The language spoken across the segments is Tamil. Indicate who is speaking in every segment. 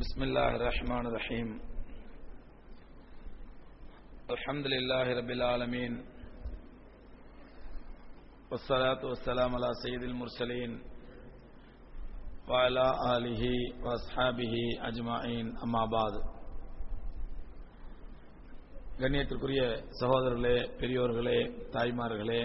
Speaker 1: بسم الله الرحمن الرحيم الحمد لله رب العالمين والصلاة والسلام على سيد المرسلين وعلى آله وأصحابه أجمعين أما بعد கண்ணியத்திற்குரிய சகோதரர்களே பெரியோர்களே தாய்மார்களே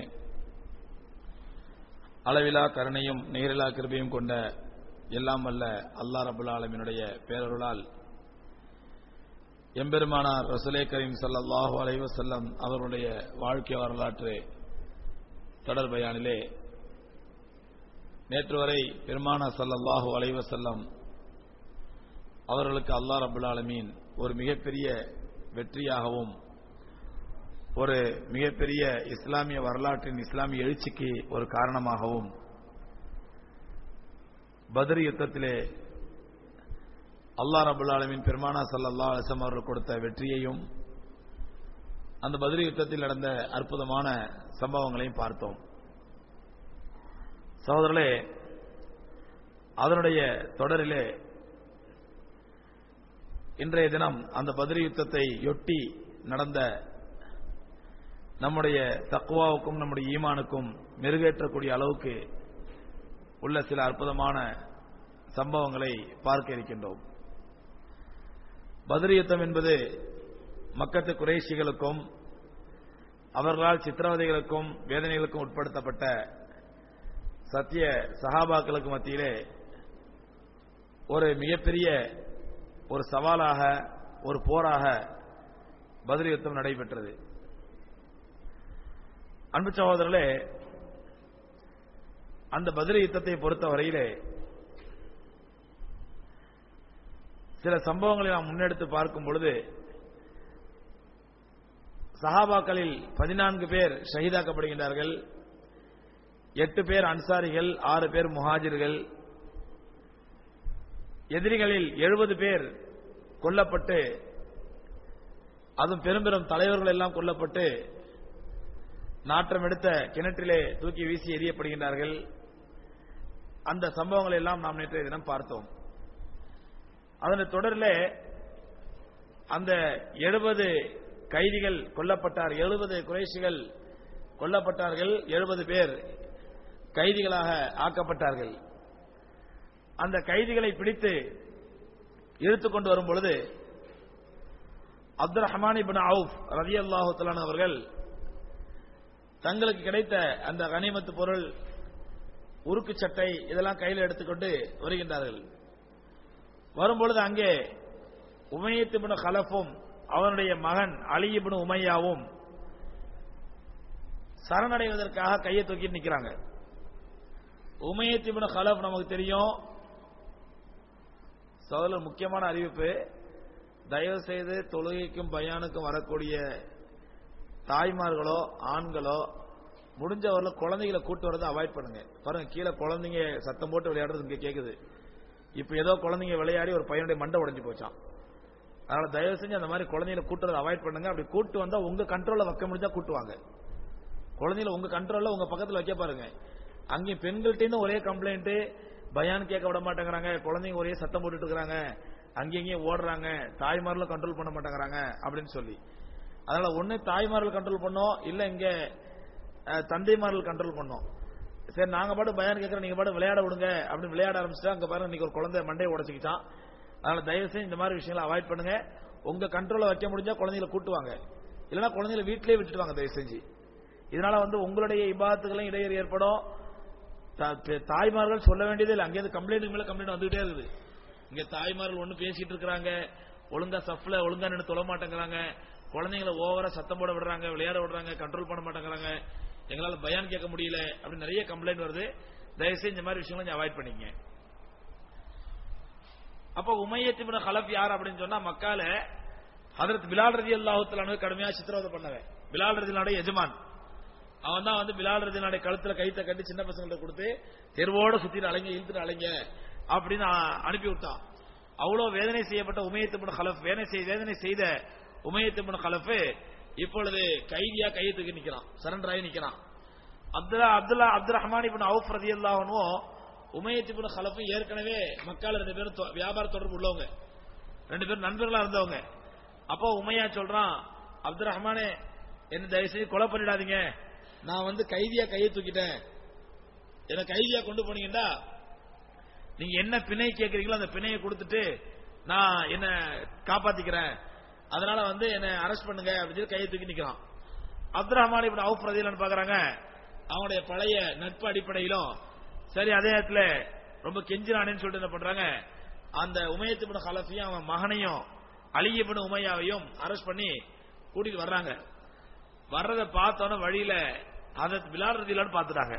Speaker 1: அளவிலா கருணையும் நிகரிலா கிருபையும் கொண்ட எல்லாம் வல்ல அல்லா ரபுல் ஆலமினுடைய பேரருளால் எம்பெருமானார் ரசுலே கரீம் சல்லாஹூ அலைவசல்லம் அவர்களுடைய வாழ்க்கை வரலாற்று தொடர் பயானிலே நேற்று வரை பெருமானா சல்லல்லாஹூ அலைவசல்லம் அவர்களுக்கு அல்லா ரபுல் ஆலமீன் ஒரு மிகப்பெரிய வெற்றியாகவும் ஒரு மிகப்பெரிய இஸ்லாமிய வரலாற்றின் இஸ்லாமிய எழுச்சிக்கு ஒரு காரணமாகவும் பத்ரி யுத்தத்திலே அல்லா ரபுல் ஆலமின் பெருமானா சல்லா அலிசம் அவர்கள் கொடுத்த வெற்றியையும் அந்த பத்ரி யுத்தத்தில் நடந்த அற்புதமான சம்பவங்களையும் பார்த்தோம் சகோதரர்களே அதனுடைய தொடரிலே இன்றைய தினம் அந்த பத்ரி யுத்தத்தை ஒட்டி நடந்த நம்முடைய தக்குவாவுக்கும் நம்முடைய ஈமானுக்கும் மெருகேற்றக்கூடிய அளவுக்கு உள்ள சில அற்புதமான சம்பவங்களை பார்க்க இருக்கின்றோம் பத்ரி யுத்தம் என்பது மக்கத்து குறைஷிகளுக்கும் அவர்களால் சித்திரவதைகளுக்கும் வேதனைகளுக்கும் உட்படுத்தப்பட்ட சத்திய சகாபாக்களுக்கு மத்தியிலே ஒரு மிகப்பெரிய ஒரு சவாலாக ஒரு போராக பதில் யுத்தம் நடைபெற்றது அன்பு சகோதரர்களே அந்த பதில் யுத்தத்தை பொறுத்த வரையிலே சில சம்பவங்களை நாம் முன்னெடுத்து பார்க்கும் பொழுது சஹாபாக்களில் பதினான்கு பேர் ஷஹீதாக்கப்படுகின்றார்கள் எட்டு பேர் அன்சாரிகள் ஆறு பேர் முஹாஜிர்கள் எதிரிகளில் எழுபது பேர் கொல்லப்பட்டு அதுவும் பெரும் பெரும் தலைவர்கள் எல்லாம் கொல்லப்பட்டு நாற்றம் எடுத்த கிணற்றிலே தூக்கி வீசி எறியப்படுகின்றார்கள் அந்த சம்பவங்களை எல்லாம் நாம் நேற்றைய தினம் பார்த்தோம் அதன் தொடரில் அந்த எழுபது கைதிகள் கொல்லப்பட்டார் எழுபது குறைசிகள் கொல்லப்பட்டார்கள் எழுபது பேர் கைதிகளாக ஆக்கப்பட்டார்கள் அந்த கைதிகளை பிடித்து இழுத்துக் கொண்டு வரும் பொழுது அப்துல் ரஹமான் இபின் அவுப் ரவி அல்லாஹு அவர்கள் தங்களுக்கு கிடைத்த அந்த கனிமத்து பொருள் உருக்கு சட்டை இதெல்லாம் கையில் எடுத்துக்கொண்டு வருகின்றார்கள் வரும்பொழுது அங்கே உமையத்துபின் ஹலஃபும் அவனுடைய மகன் அலியிபின் உமையாவும் சரணடைவதற்காக கையை தூக்கி நிற்கிறாங்க உமையத்திபின் ஹலப் நமக்கு தெரியும் சோதரர் முக்கியமான அறிவிப்பு தயவு செய்து தொழுகைக்கும் பயானுக்கும் வரக்கூடிய தாய்மார்களோ ஆண்களோ முடிஞ்சவர்கள குழந்தைகளை கூட்டு வரதை அவாய்ட் பண்ணுங்க பாருங்க கீழே குழந்தைங்க சத்தம் போட்டு விளையாடுறது இங்க கேக்குது இப்ப ஏதோ குழந்தைங்க விளையாடி ஒரு பையனுடைய மண்டை உடஞ்சு போச்சான் அதனால தயவு செஞ்சு அந்த மாதிரி குழந்தைகளை கூட்டுறதை அவாய்ட் பண்ணுங்க அப்படி கூட்டு வந்தா உங்க கண்ட்ரோல்ல வைக்க முடிஞ்சா கூட்டுவாங்க குழந்தைகளை உங்க கண்ட்ரோல்ல உங்க பக்கத்துல வைக்க பாருங்க அங்கேயும் பெண்கள்கிட்ட ஒரே கம்ப்ளைண்ட் பயான் கேட்க விட மாட்டேங்கிறாங்க குழந்தைங்க ஒரே சத்தம் போட்டுட்டு இருக்கிறாங்க அங்கேயும் ஓடுறாங்க தாய்மார்களும் கண்ட்ரோல் பண்ண மாட்டேங்கிறாங்க அப்படின்னு சொல்லி அதனால ஒன்னு தாய்மார்கள் கண்ட்ரோல் பண்ணோம் இல்ல இங்க தந்தைமார்கள் கண்ட்ரோல் பண்ணோம் சரி நாங்க பாட்டு பயான் கேட்கறோம் நீங்க பாட்டு விளையாட விடுங்க அப்படின்னு விளையாட ஆரம்பிச்சுட்டா அங்க பாருங்க இன்னைக்கு ஒரு குழந்தை மண்டையை உடச்சிக்கிட்டான் அதனால தயவு செய்து இந்த மாதிரி விஷயங்களை அவாய்ட் பண்ணுங்க உங்க கண்ட்ரோல வைக்க முடிஞ்சா குழந்தைகளை கூட்டுவாங்க இல்லைன்னா குழந்தைகளை வீட்டிலேயே விட்டுடுவாங்க தயவு செஞ்சு இதனால வந்து உங்களுடைய இபாத்துகளும் இடையூறு ஏற்படும் தாய்மார்கள் சொல்ல வேண்டியதே இல்லை அங்கேயிருந்து கம்ப்ளைண்ட் மேல கம்ப்ளைண்ட் வந்துகிட்டே இருக்குது இங்க தாய்மார்கள் ஒண்ணு பேசிட்டு இருக்கிறாங்க ஒழுங்கா சஃப்ல ஒழுங்கா நின்று தொழ மாட்டேங்கிறாங்க குழந்தைங்களை ஓவரா சத்தம் போட விடுறாங்க விளையாட விடுறாங்க கண்ட்ரோல் பண்ண மாட்டேங்கிறாங்க எங்களால பயான் கேட்க முடியல அப்படி நிறைய கம்ப்ளைண்ட் வருது தயவுசெய்து இந்த மாதிரி விஷயங்களை அவாய்ட் பண்ணிங்க அப்ப உமையத்தின் ஹலப் யார் அப்படின்னு சொன்னா மக்கால ஹதரத் பிலால் ரதி அல்லாஹுத்தலானு கடுமையா சித்திரவதை பண்ணவன் பிலால் ரதினாடைய எஜமான் அவன் தான் வந்து பிலால் ரதினாடைய கழுத்துல கைத்த கட்டி சின்ன பசங்கள்ட்ட கொடுத்து தெருவோட சுத்திட்டு அலைங்க இழுத்துட்டு அலைங்க அப்படின்னு அனுப்பி விட்டான் அவ்வளவு வேதனை செய்யப்பட்ட உமையத்தின் ஹலப் வேதனை செய்த உமையத்தின் ஹலஃபு இப்பொழுது கைதியா கையை தூக்கி நிக்கிறான் சரண்டர் ஆகி நிக்கிறான் Abdullah Abdullah Abdul Rahman ibn Awf ரதி அல்லாஹனும் உமையத் இபின் ஹலஃபும் ஏற்கனவே மக்கால ரெண்டு பேரும் தொ- வியாபார தொடர்பு உள்ளவங்க ரெண்டு பேரும் நண்பர்களா இருந்தவங்க அப்போ உமையா சொல்றான் அப்துல் ரஹ்மானே என்ன தயவு செய்து கொலை பண்ணிடாதீங்க நான் வந்து கைதியா கையை தூக்கிட்டேன் என்ன கைதியா கொண்டு போனீங்கன்னா நீங்க என்ன பிணை கேட்கறீங்களோ அந்த பிணையை கொடுத்துட்டு நான் என்ன காப்பாத்திக்கிறேன் அதனால வந்து என்ன அரெஸ்ட் பண்ணுங்க அப்படின்னு சொல்லி கையை தூக்கி நிக்கிறான் அப்துல் ரஹ்மான் இப்படி அவுப் ரதியலான்னு பாக்குறாங்க அவனுடைய பழைய நட்பு அடிப்படையிலும் சரி அதே நேரத்துல ரொம்ப கெஞ்சிரானேன்னு சொல்லிட்டு என்ன பண்றாங்க அந்த உமையத்து பின் ஹலஃபையும் அவன் மகனையும் அலியபின் உமையாவையும் அரெஸ்ட் பண்ணி கூட்டிட்டு வர்றாங்க வர்றத பார்த்தோன்னே வழியில அதை பிலால் ரதிலான்னு பார்த்துட்டாங்க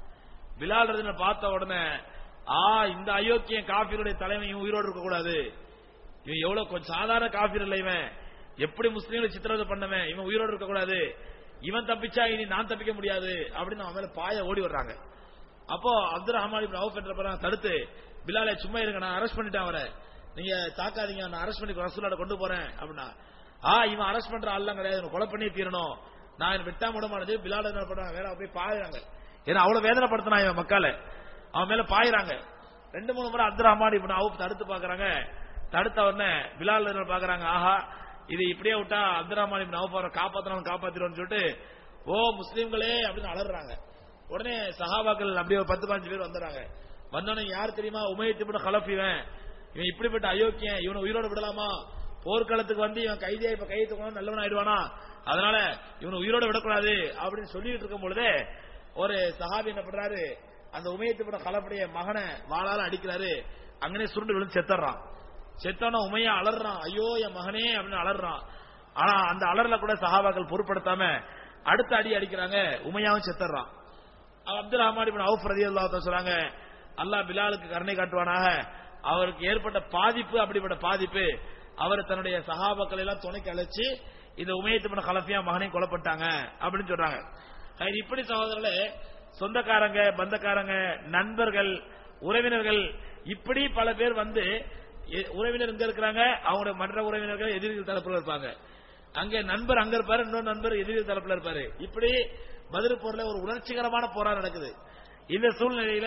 Speaker 1: பிலால் ரதில பார்த்த உடனே ஆ இந்த அயோக்கியன் காபிருடைய தலைமையும் உயிரோடு இருக்க கூடாது இவன் எவ்வளவு கொஞ்சம் சாதாரண காபிர் இல்ல இவன் எப்படி முஸ்லீம்களை சித்திரவதை பண்ணவன் இவன் உயிரோடு இருக்க கூடாது இவன் தப்பிச்சா இனி நான் தப்பிக்க முடியாது அப்படின்னு அவன் மேல பாய ஓடி வர்றாங்க அப்போ அப்துல் ரஹ்மான் இப்னு அவுஃப் என்ற பிறகு தடுத்து பிலாலை சும்மா இருங்க நான் அரெஸ்ட் பண்ணிட்டேன் அவரை நீங்க தாக்காதீங்க நான் அரெஸ்ட் பண்ணி ரசூலாட கொண்டு போறேன் அப்படின்னா ஆ இவன் அரெஸ்ட் பண்ற ஆள்லாம் கிடையாது இவனை கொலை பண்ணி தீரணும் நான் இவனை விட்டாம விட மாட்டேது பிலால என்ன பண்றாங்க வேற போய் பாயுறாங்க ஏன்னா அவ்வளவு வேதனைப்படுத்தினா இவன் மக்களை அவன் மேல பாயுறாங்க ரெண்டு மூணு முறை அப்துல் ரஹ்மான் இப்னு அவுஃப் தடுத்து பாக்குறாங்க தடுத்த உடனே பிலால் என்ன பாக்குறாங்க ஆஹா இது இப்படியே விட்டா அப்துல் ரஹ்மான் இப்னு அவுஃப் அவரை காப்பாத்தணும் காப்பாத்திடுவோம்னு சொல்லிட்டு ஓ முஸ்லீம்களே அப்படின்னு அலறாங்க உடனே சஹாபாக்கள் அப்படியே ஒரு பத்து பாஞ்சு பேர் வந்துடுறாங்க வந்தோடனே யார் தெரியுமா உமையத்து விட கலப் இவன் இவன் இப்படிப்பட்ட அயோக்கியன் இவனை உயிரோட விடலாமா போர்க்களத்துக்கு வந்து இவன் கைதியா இப்ப கையை தூக்கணும் நல்லவன் ஆயிடுவானா அதனால இவனை உயிரோட விடக்கூடாது அப்படின்னு சொல்லிட்டு இருக்கும் பொழுதே ஒரு சஹாபி என்ன பண்றாரு அந்த உமையத்து விட கலப்புடைய மகனை வாளால அடிக்கிறாரு அங்கனே சுருண்டு விழுந்து செத்துறான் செத்தவன உமையா அலறான் ஐயோ என் மகனே அப்படின்னு அலறான் ஆனா அந்த அலறல கூட சஹாபாக்கள் பொருட்படுத்தாம அடுத்த அடி அடிக்கிறாங்க உமையாவும் செத்துறான் அப்துல் ரஹ்மான் இப்னு அவுஃப் ரலியல்லாஹு சொல்றாங்க அல்லாஹ் பிலாலுக்கு கருணை காட்டுவானாக அவருக்கு ஏற்பட்ட பாதிப்பு அப்படிப்பட்ட பாதிப்பு அவர் தன்னுடைய சகாபாக்கள் எல்லாம் துணைக்கு அழைச்சு இந்த உமையத்து பண்ண கலஃபியா மகனையும் கொலைப்பட்டாங்க அப்படின்னு சொல்றாங்க அது இப்படி சகோதரர்களே சொந்தக்காரங்க பந்தக்காரங்க நண்பர்கள் உறவினர்கள் இப்படி பல பேர் வந்து எ- உறவினர் இங்க இருக்கிறாங்க அவங்களுடைய மற்ற உறவினர்கள் எதிரிகள் தரப்புல இருப்பாங்க அங்க நண்பர் அங்க இருப்பாரு இன்னொரு நண்பர் எதிரிகள் தரப்புல இருப்பாரு இப்படி பதில் போர்ல ஒரு உணர்ச்சிகரமான போராட்டம் நடக்குது இந்த சூழ்நிலையில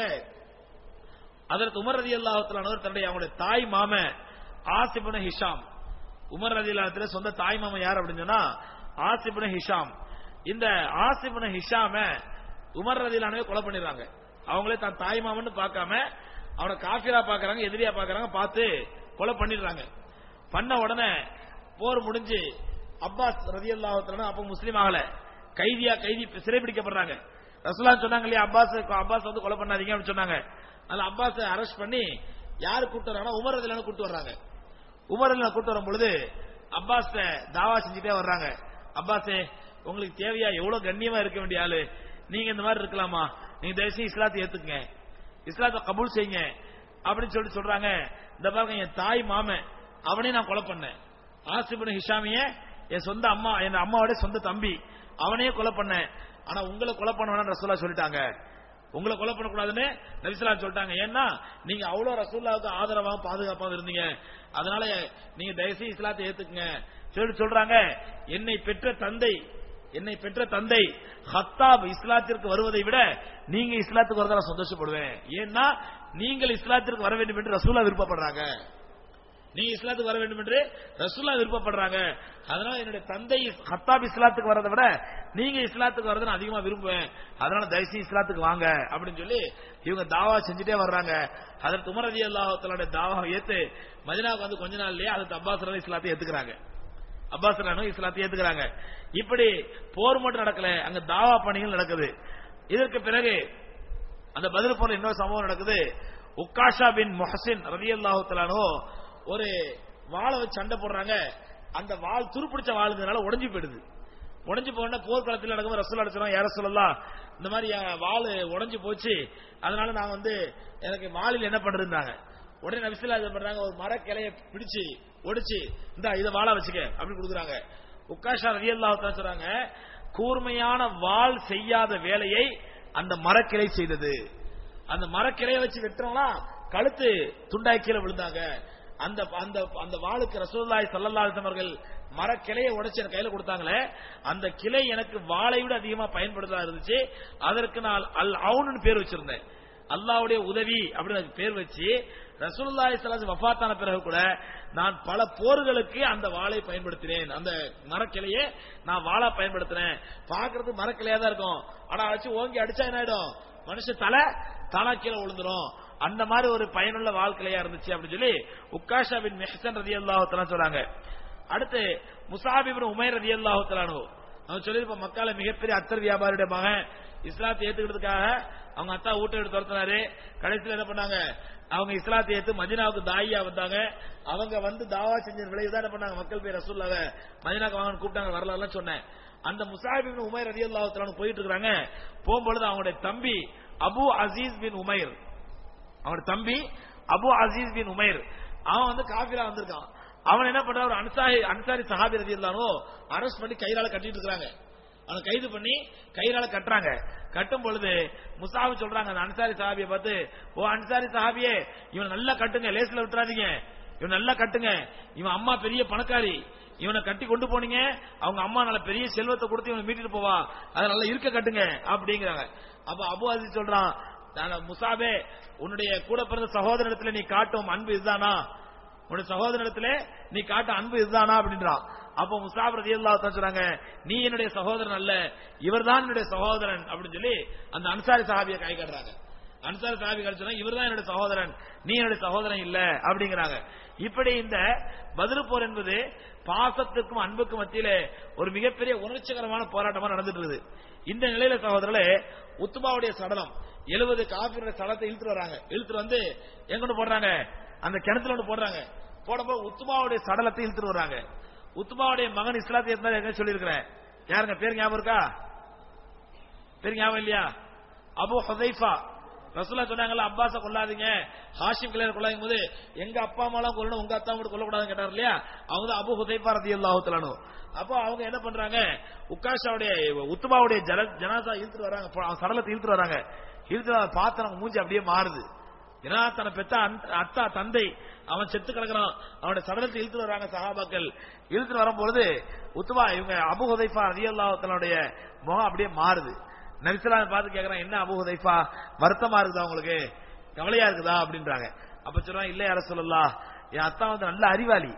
Speaker 1: அதற்கு உமர் ரதி அல்லாஹத்திலானவர் தன்னுடைய அவங்களுடைய தாய் மாம ஆசிபுன ஹிஷாம் உமர் ரதி அல்லாஹத்துல சொந்த தாய் மாமன் யார் அப்படின்னு சொன்னா ஆசிபுன ஹிஷாம் இந்த ஆசிபுன ஹிஷாம உமர் ரதிலானவே கொலை பண்ணிடுறாங்க அவங்களே தான் தாய் மாமன்னு பார்க்காம அவனை காஃபிரா பாக்குறாங்க எதிரியா பாக்குறாங்க பார்த்து கொலை பண்ணிடுறாங்க பண்ண உடனே போர் முடிஞ்சு அப்பாஸ் ரதி அல்லாஹத்திலான அப்ப முஸ்லீம் ஆகல கைதியா கைதி சிறைபிடிக்கப்படுறாங்க ரசூலா சொன்னாங்க இல்லையா அப்பாஸ் அப்பாஸ் வந்து கொலை பண்ணாதீங்க அப்படின்னு சொன்னாங்க அதுல அப்பாஸ் அரெஸ்ட் பண்ணி யாரு கூட்டு வர்றாங்கன்னா உமர் ரதிலான கூட்டு வர்றாங்க உமர் ரதிலான கூட்டு வரும் பொழுது அப்பாஸ் தாவா செஞ்சுட்டே வர்றாங்க அப்பாஸே உங்களுக்கு தேவையா எவ்வளவு கண்ணியமா இருக்க வேண்டிய ஆளு நீங்க இந்த மாதிரி இருக்கலாமா நீங்க தயவுசெய்து இஸ்லாத்தை ஏத்துக்குங்க இஸ்லாத்தை கபூல் செய்யுங்க அப்படின்னு சொல்லிட்டு சொல்றாங்க இந்த பாருங்க என் தாய் மாமன் அவனையும் நான் கொலை பண்ணேன் ஆசிபின் ஹிஷாமிய என் சொந்த அம்மா என் அம்மாவோட சொந்த தம்பி அவனையே கொலை பண்ணேன் ஆனா உங்களை கொலை பண்ண வேணாம்னு ரசூலா சொல்லிட்டாங்க உங்களை கொலை பண்ணக்கூடாதுன்னு நபிசலா சொல்லிட்டாங்க ஏன்னா நீங்க அவ்வளவு ரசூல்லாவுக்கு ஆதரவாகவும் பாதுகாப்பாக இருந்தீங்க அதனால நீங்க தயவுசெய்து இஸ்லாத்தை ஏத்துக்குங்க சொல்லி சொல்றாங்க என்னை பெற்ற தந்தை என்னை பெற்ற தந்தை ஹத்தாப் இஸ்லாத்திற்கு வருவதை விட நீங்க இஸ்லாத்துக்கு வரத நான் சந்தோஷப்படுவேன் ஏன்னா நீங்கள் இஸ்லாத்திற்கு வர வேண்டும் என்று ரசூலா விருப்பப்படுறாங்க நீங்க இஸ்லாத்துக்கு வர வேண்டும் என்று ரசூல்லா விருப்பப்படுறாங்க அதனால என்னுடைய தந்தை ஹத்தாப் இஸ்லாத்துக்கு வரதை விட நீங்க இஸ்லாத்துக்கு வரதை நான் அதிகமா விரும்புவேன் அதனால தயவுசெய்து இஸ்லாத்துக்கு வாங்க அப்படின்னு சொல்லி இவங்க தாவா செஞ்சுட்டே வர்றாங்க அதற்கு உமர் ரதி அல்லாஹத்தலோட தாவா ஏத்து மதினாவுக்கு வந்து கொஞ்ச நாள்லயே அதற்கு அப்பாஸ் ரலி இஸ்லாத்தை ஏத்துக்கிறாங்க அப்பாஸ் ரலி இஸ்லாத்தை ஏத்துக்கிறாங்க இப்படி போர் மட்டும் நடக்கல அங்க தாவா பணிகள் நடக்குது இதற்கு பிறகு அந்த பதில் போல இன்னொரு சம்பவம் நடக்குது உக்காஷா பின் மொஹசின் ரதி அல்லாஹு ஒரு வாளை வச்சு சண்டை போடுறாங்க அந்த வாள் துருப்பிடிச்ச வாளுங்கிறனால உடைஞ்சு போயிடுது உடைஞ்சு போன போர்க்களத்தில் நடக்கும் ரசூல் அடிச்சோம் யார சொல்லலாம் இந்த மாதிரி என் வாள் உடைஞ்சு போச்சு அதனால நான் வந்து எனக்கு வாளில் என்ன பண்றதுனாங்க உடனே நபிசுல்லா இது பண்றாங்க ஒரு மர கிளைய பிடிச்சு ஒடிச்சு இந்த இதை வாழ வச்சுக்க அப்படின்னு கொடுக்குறாங்க உக்காஷா ரவி சொல்றாங்க கூர்மையான வாள் செய்யாத வேலையை அந்த மரக்கிளை செய்தது அந்த மரக்கிளைய வச்சு வெட்டுறோம்னா கழுத்து துண்டாய் கீழே விழுந்தாங்க அந்த அந்த அந்த வாளுக்கு ரசூலுல்லாஹி ஸல்லல்லாஹு அலைஹி வஸல்லம் அவர்கள் மரக்கிளையை உடைச்சு எனக்கு கையில கொடுத்தாங்களே அந்த கிளை எனக்கு வாளை விட அதிகமா பயன்படுத்தா இருந்துச்சு அதற்கு நான் அல் அவுன்னு பேர் வச்சிருந்தேன் அல்லாஹ்வுடைய உதவி அப்படின்னு அதுக்கு பேர் வச்சு ரசூலுல்லாஹி ஸல்லல்லாஹு வஃபாத்தான பிறகு கூட நான் பல போர்களுக்கு அந்த வாளை பயன்படுத்தினேன் அந்த மரக்கிளையே நான் வாளா பயன்படுத்தினேன் பார்க்கிறது மரக்கிளையா தான் இருக்கும் ஆனா வச்சு ஓங்கி அடிச்சா என்ன ஆயிடும் மனுஷன் தலை தானா கீழே விழுந்துரும் அந்த மாதிரி ஒரு பயனுள்ள வாழ்க்கையா இருந்துச்சு அப்படின்னு சொல்லி உக்காஷா பின் மெஹசன் ரதி அல்லாஹு சொல்றாங்க அடுத்து முசாபிபின் உமைர் ரதி அல்லாஹு தலானு அவன் சொல்லியிருப்ப மக்கால மிகப்பெரிய அத்தர் வியாபாரியுடைய மகன் இஸ்லாத்தை ஏத்துக்கிறதுக்காக அவங்க அத்தா வீட்டை எடுத்து துரத்தினாரு கடைசியில் என்ன பண்ணாங்க அவங்க இஸ்லாத்தை ஏத்து மதினாவுக்கு தாயியா வந்தாங்க அவங்க வந்து தாவா செஞ்ச விளைவு என்ன பண்ணாங்க மக்கள் பேர் ரசூல்லாவ மதினாக்கு வாங்க கூப்பிட்டாங்க வரலாம் சொன்னேன் அந்த முசாஹிபின் உமைர் ரதி அல்லாஹு போயிட்டு இருக்காங்க போகும்பொழுது அவங்களுடைய தம்பி அபு அசீஸ் பின் உமைர் அவனோட தம்பி அபு அசீஸ் பின் உமைர் அவன் வந்து காபிரா வந்திருக்கான் அவன் என்ன பண்றான் ஒரு அன்சாரி அன்சாரி சஹாபி ரதி இல்லானோ அரெஸ்ட் பண்ணி கையால கட்டிட்டு இருக்காங்க அவனை கைது பண்ணி கையால கட்டுறாங்க கட்டும் பொழுது முசாபி சொல்றாங்க அந்த அன்சாரி சஹாபியை பார்த்து ஓ அன்சாரி சஹாபியே இவன் நல்லா கட்டுங்க லேஸ்ல விட்டுறாதீங்க இவன் நல்லா கட்டுங்க இவன் அம்மா பெரிய பணக்காரி இவனை கட்டி கொண்டு போனீங்க அவங்க அம்மா நல்ல பெரிய செல்வத்தை கொடுத்து இவனை மீட்டிட்டு போவா அதை நல்லா இருக்க கட்டுங்க அப்படிங்கிறாங்க அப்ப அபு அசீஸ் சொல்றான் நான் முசாபே உன்னுடைய கூட பிறந்த சகோதரத்துல நீ காட்டும் அன்பு இதுதானா உன்னுடைய சகோதரத்துல நீ காட்ட அன்பு இதுதானா அப்படின்றான் அப்போ முசாப் ரதி சொல்றாங்க நீ என்னுடைய சகோதரன் அல்ல இவர்தான் என்னுடைய சகோதரன் அப்படின்னு சொல்லி அந்த அன்சாரி சஹாபியை கை காட்டுறாங்க அன்சாரி சஹாபி கழிச்சா இவர்தான் என்னுடைய சகோதரன் நீ என்னுடைய சகோதரன் இல்ல அப்படிங்கிறாங்க இப்படி இந்த பதில் போர் என்பது பாசத்துக்கும் அன்புக்கும் மத்தியிலே ஒரு மிகப்பெரிய உணர்ச்சிகரமான போராட்டமா நடந்துட்டு இருக்குது இந்த நிலையில சகோதரர்களே உத்துபாவுடைய சடலம் எழுபது காபிரோட சடலத்தை இழுத்துட்டு வராங்க இழுத்துட்டு வந்து எங்க கொண்டு போடுறாங்க அந்த கிணத்துல ஒன்று போடுறாங்க போடும்போது உத்துபாவுடைய சடலத்தை இழுத்துட்டு வராங்க உத்துபாவுடைய மகன் இஸ்லாத்தை இருந்தா எங்க சொல்லியிருக்கிறேன் யாருங்க பேர் ஞாபகம் இருக்கா பேர் ஞாபகம் இல்லையா அபு ஹதைஃபா ரசூலா சொன்னாங்கல்ல அப்பாஸ கொல்லாதீங்க ஹாஷிம் கல்யாணம் கொள்ளாதீங்க போது எங்க அப்பா அம்மாலாம் கொல்லணும் உங்க அத்தா மட்டும் கொல்லக்கூடாதுன்னு கேட்டார் இல்லையா அவங்க தான் அபு ஹுதைஃபா ரதி அல்லாஹு அப்போ அவங்க என்ன பண்றாங்க உக்காஷாவுடைய உத்துபாவுடைய ஜன ஜனாசா இழுத்துட்டு வராங்க அவன் சடலத்தை இழுத்துட்டு வராங்க இழுத்துட்டு பாத்திரம் மூஞ்சி அப்படியே மாறுது ஏன்னா தன்னை பெத்த அத்தா தந்தை அவன் செத்து கிடக்குறான் அவனுடைய சடலத்தை இழுத்துட்டு வராங்க சகாபாக்கள் இழுத்துட்டு வரும்பொழுது உத்துபா இவங்க அபு ஹுதைஃபா ரதி அல்லாஹுடைய முகம் அப்படியே மாறுது நரிசலா பார்த்து கேக்குறான் என்ன அபு ஹுதைஃபா வருத்தமா இருக்குதா உங்களுக்கு கவலையா இருக்குதா அப்படின்றாங்க அப்ப சொல்றான் இல்ல யார சொல்லலாம் என் அத்தா வந்து நல்ல அறிவாளி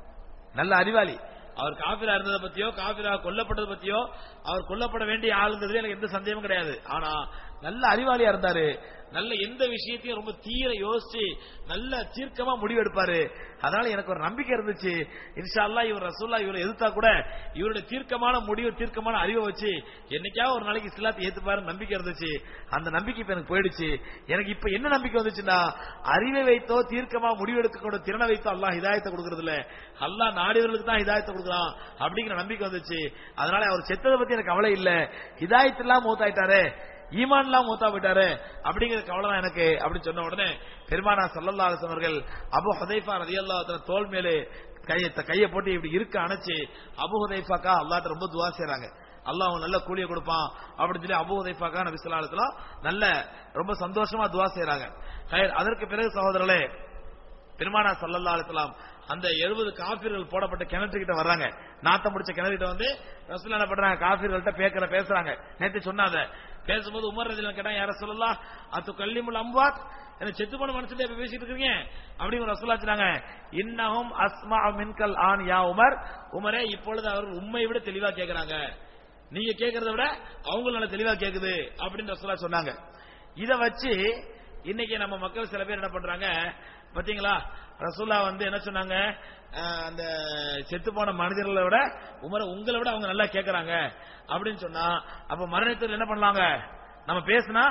Speaker 1: நல்ல அறிவாளி அவர் காபிரா இருந்ததை பத்தியோ காபிரா கொல்லப்பட்டதை பத்தியோ அவர் கொல்லப்பட வேண்டிய ஆளுங்கிறதுல எனக்கு எந்த சந்தேகமும் கிடையாது ஆனா நல்ல அறிவாளியா இருந்தாரு நல்ல எந்த விஷயத்தையும் ரொம்ப தீர யோசிச்சு நல்ல தீர்க்கமா முடிவெடுப்பாரு அதனால எனக்கு ஒரு நம்பிக்கை இருந்துச்சு இன்ஷா அல்லா இவர் ரசூல்லா இவரை எதிர்த்தா கூட இவருடைய தீர்க்கமான முடிவு தீர்க்கமான அறிவை வச்சு என்னைக்காவது ஒரு நாளைக்கு இஸ்லாத்தை ஏத்துப்பாரு நம்பிக்கை இருந்துச்சு அந்த நம்பிக்கை இப்ப எனக்கு போயிடுச்சு எனக்கு இப்ப என்ன நம்பிக்கை வந்துச்சுன்னா அறிவை வைத்தோ தீர்க்கமா முடிவெடுக்க திறனை வைத்தோ அல்லாஹ் ஹிதாயத்தை கொடுக்கறது இல்ல அல்லாஹ் நாடியவர்களுக்கு தான் ஹிதாயத்தை கொடுக்குறான் அப்படிங்கிற நம்பிக்கை வந்துச்சு அதனால அவர் செத்ததை பத்தி எனக்கு கவலை இல்ல ஹிதாயத்து எல்லாம் மூத்தாயிட்டாரு ஈமான்லாம் மூத்தா போயிட்டாரு அப்படிங்கிற கவலை தான் எனக்கு அப்படின்னு சொன்ன உடனே பெருமானா சல்லல்லா அவர்கள் அபு ஹதைஃபா ரதியல்லா தோல் மேலே கையை கையை போட்டு இப்படி இருக்க அணைச்சு அபு ஹதைஃபாக்கா அல்லாட்ட ரொம்ப துவா செய்றாங்க அல்லாஹ் அவன் நல்ல கூலியை கொடுப்பான் அப்படின்னு சொல்லி அபு ஹதைஃபாக்கா நபி ஸல்லல்லாஹு நல்ல ரொம்ப சந்தோஷமா துவா செய்றாங்க அதற்கு பிறகு சகோதரர்களே பெருமானா சல்லல்லா அலிஸ்லாம் அந்த எழுபது காபிர்கள் போடப்பட்ட கிணற்றுக்கிட்ட வர்றாங்க நாத்தம் முடிச்ச கிணறுகிட்ட வந்து ரசூல் என்ன பண்றாங்க காபிர்கள்ட்ட பேக்கல பேசுறாங்க நேற்று சொன்னாங்க பேசும்போது உமர் ரஜில கேட்டா யார சொல்லலாம் அத்து கல்லிமுல் அம்பாத் என்ன செத்து போன மனுஷன் இப்ப பேசிட்டு இருக்கீங்க அப்படின்னு ரசூலா சொன்னாங்க இன்னஹும் அஸ்மா மின்கல் ஆன் யா உமர் உமரே இப்பொழுது அவர் உண்மை விட தெளிவா கேக்குறாங்க நீங்க கேக்குறத விட அவங்களும் நல்லா தெளிவா கேக்குது அப்படின்னு ரசூலா சொன்னாங்க இத வச்சு இன்னைக்கு நம்ம மக்கள் சில பேர் என்ன பண்றாங்க பாத்தீங்களா ரசூல்லா வந்து என்ன சொன்னாங்க அந்த செத்து போன மனிதர்களை விட உமரை உங்களை விட அவங்க நல்லா கேட்கறாங்க அப்படின்னு சொன்னா அப்ப மரணித்தவர் என்ன பண்ணலாங்க நம்ம பேசினா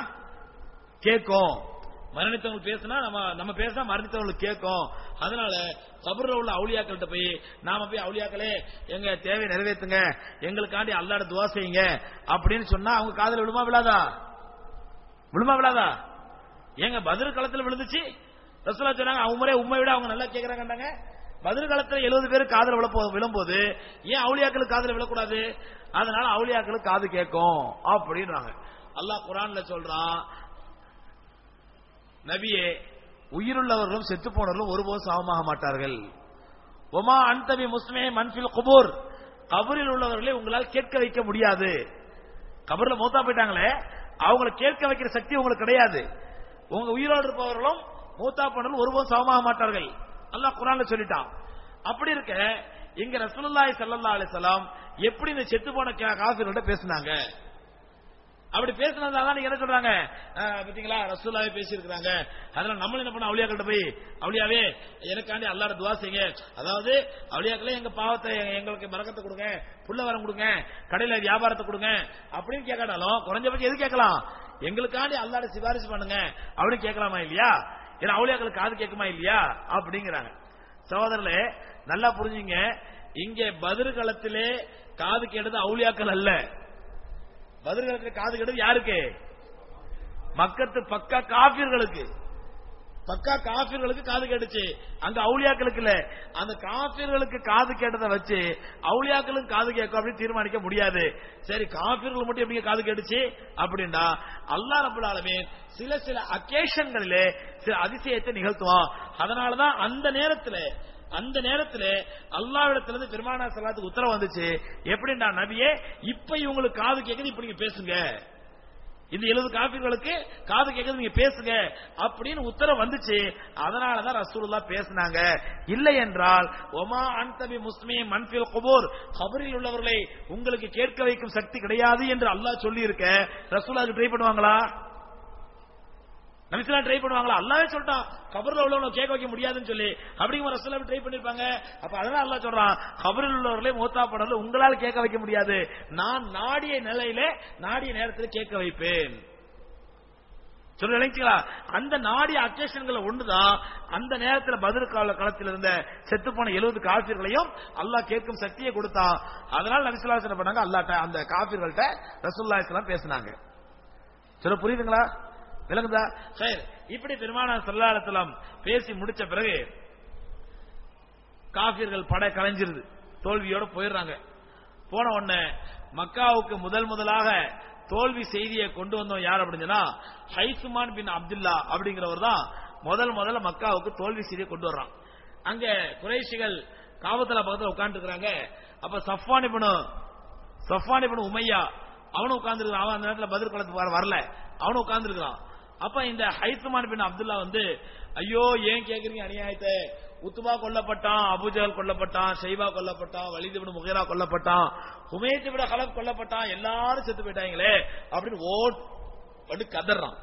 Speaker 1: கேட்கும் மரணித்தவங்க பேசினா நம்ம நம்ம பேசினா மரணித்தவங்களுக்கு கேட்கும் அதனால கபர்ல உள்ள அவுளியாக்கள்கிட்ட போய் நாம போய் அவுளியாக்களே எங்க தேவை நிறைவேற்றுங்க எங்களுக்காண்டி அல்லாட துவா செய்யுங்க அப்படின்னு சொன்னா அவங்க காதல விழுமா விழாதா விழுமா விழாதா ஏங்க பதில் களத்துல விழுந்துச்சு ரசூலா சொன்னாங்க அவங்க முறை உண்மை விட அவங்க நல்லா கேட்கறாங்கன்னாங்க பதில் காலத்துல எழுபது பேர் காதல விழப்போ விழும்போது ஏன் அவுளியாக்களுக்கு காதல விழக்கூடாது அதனால அவுளியாக்களுக்கு காது கேட்கும் அப்படின்றாங்க அல்லாஹ் குரான்ல சொல்றான் நபியே உயிருள்ளவர்களும் செத்து போனவர்களும் ஒருபோதும் சமமாக மாட்டார்கள் ஒமா அன்தபி முஸ்லிமே மன்பில் குபூர் கபரில் உள்ளவர்களை உங்களால் கேட்க வைக்க முடியாது கபர்ல மூத்தா போயிட்டாங்களே அவங்களை கேட்க வைக்கிற சக்தி உங்களுக்கு கிடையாது உங்க உயிரோடு இருப்பவர்களும் மூத்தா போனவர்கள் ஒருவரும் சமமாக மாட்டார்கள் அல்லாஹ் குரான்ல சொல்லிட்டான் அப்படி இருக்க இங்க ரசூலுல்லாஹி ஸல்லல்லாஹு அலைஹி வஸல்லம் எப்படி இந்த செத்து போன கா- காஃபிர்கள்ட்ட பேசுனாங்க அப்படி பேசினதால நீங்க என்ன சொல்றாங்க அஹ், பாத்தீங்களா ரசூலாவே பேசி இருக்காங்க அதனால நம்மளும் என்ன பண்ண அவுளியாக்கள்ட்ட போய் அவுளியாவே எனக்காண்டி அல்லாட துவா செய்யுங்க அதாவது அவுளியாக்களே எங்க பாவத்தை எங்க- எங்களுக்கு மறக்கத்தை கொடுங்க புள்ள வரம் கொடுங்க கடையில வியாபாரத்தை கொடுங்க அப்படின்னு கேட்கறாலும் குறைஞ்சபட்சம் எது கேட்கலாம் எங்களுக்காண்டி அல்லாட சிபாரிசு பண்ணுங்க அப்படின்னு கேட்கலாமா இல்லையா ஏன்னா அவுளியாக்களுக்கு காது கேட்குமா இல்லையா அப்படிங்கிறாங்க சகோதரர்களே நல்லா புரிஞ்சுங்க இங்கே பதிர் களத்திலே காது கேட்டது அவுளியாக்கள் அல்ல பதில்களுக்கு காது கேட்டது யாருக்கு மக்கத்து பக்கா காபிர்களுக்கு பக்கா காபிர்களுக்கு காது கேட்டுச்சு அங்க அவுளியாக்களுக்கு இல்ல அந்த காபிர்களுக்கு காது கேட்டதை வச்சு அவுளியாக்களுக்கு காது கேட்கும் அப்படின்னு தீர்மானிக்க முடியாது சரி காபிர்கள் மட்டும் எப்படி காது கேட்டுச்சு அப்படின்னா அல்லாஹ் ரபுல் ஆலமீன் சில சில அக்கேஷன்களிலே சில அதிசயத்தை நிகழ்த்துவான் அதனாலதான் அந்த நேரத்துல அந்த நேரத்துல அல்லாவிடத்திலிருந்து பெருமானா சலாத்துக்கு உத்தரவு வந்துச்சு எப்படின்னா நபியே இப்ப இவங்களுக்கு காது கேக்குது இப்ப நீங்க பேசுங்க இந்த எழுபது காபிர்களுக்கு காது கேக்குது நீங்க பேசுங்க அப்படின்னு உத்தரவு வந்துச்சு அதனாலதான் ரசூலுல்லா பேசினாங்க இல்லை என்றால் ஒமா அன்தபி முஸ்லிமே மன்பில் குபூர் கபரில் உள்ளவர்களை உங்களுக்கு கேட்க வைக்கும் சக்தி கிடையாது என்று அல்லாஹ் சொல்லி இருக்க ரசூலாக்கு ட்ரை பண்ணுவாங்களா நபிசுலாம் ட்ரை பண்ணுவாங்களா அல்லாவே சொல்லிட்டான் கபர்ல உள்ளவங்க கேட்க வைக்க முடியாதுன்னு சொல்லி அப்படிங்கிற ரசூலா ட்ரை பண்ணிருப்பாங்க அப்ப அதனால அல்லாஹ் சொல்றான் கபரில் உள்ளவர்களே மூத்தா படல உங்களால கேட்க வைக்க முடியாது நான் நாடிய நிலையிலே நாடிய நேரத்தில் கேட்க வைப்பேன் சொல்ல நினைச்சீங்களா அந்த நாடிய அக்கேஷன்கள் ஒண்ணுதான் அந்த நேரத்துல பதில் கால களத்தில் இருந்த செத்து போன எழுபது காபிர்களையும் அல்லாஹ் கேட்கும் சக்தியை கொடுத்தான் அதனால நபிசுல்லா என்ன பண்ணாங்க அல்லாட்ட அந்த காபிர்கள்ட்ட ரசூல்லா இஸ்லாம் பேசினாங்க சொல்ல புரியுதுங்களா விளங்குதா சரி இப்படி பெருமானா சல்லாலத்தலம் பேசி முடிச்ச பிறகு காபிர்கள் படை கலைஞ்சிருது தோல்வியோட போயிடுறாங்க போன உடனே மக்காவுக்கு முதல் முதலாக தோல்வி செய்தியை கொண்டு வந்தோம் யார் அப்படின்னா ஹைசுமான் பின் அப்துல்லா அப்படிங்கிறவர் தான் முதல் முதல்ல மக்காவுக்கு தோல்வி செய்தியை கொண்டு வர்றான் அங்க குறைஷிகள் காவத்தல பக்கத்துல உட்கார்ந்து இருக்கிறாங்க அப்ப சஃப்வான் இப்னு சஃப்வான் இப்னு உமையா அவனும் உட்கார்ந்துருக்கான் அவன் அந்த நேரத்துல பதில் குளத்துக்கு வரல அவனும் உட்கார்ந்துருக்கான் அப்ப இந்த ஹைத்துமான் பின் அப்துல்லா வந்து ஐயோ ஏன் கேக்குறீங்க அநியாயத்தை உத்துபா கொல்லப்பட்டான் அபுஜல் கொல்லப்பட்டான் ஷைபா கொல்லப்பட்டான் வலிது பின் முகேரா கொல்லப்பட்டான் ஹுமேத் விட கலப் கொல்லப்பட்டான் எல்லாரும் செத்து போயிட்டாங்களே அப்படின்னு ஓட் பட்டு கதறான்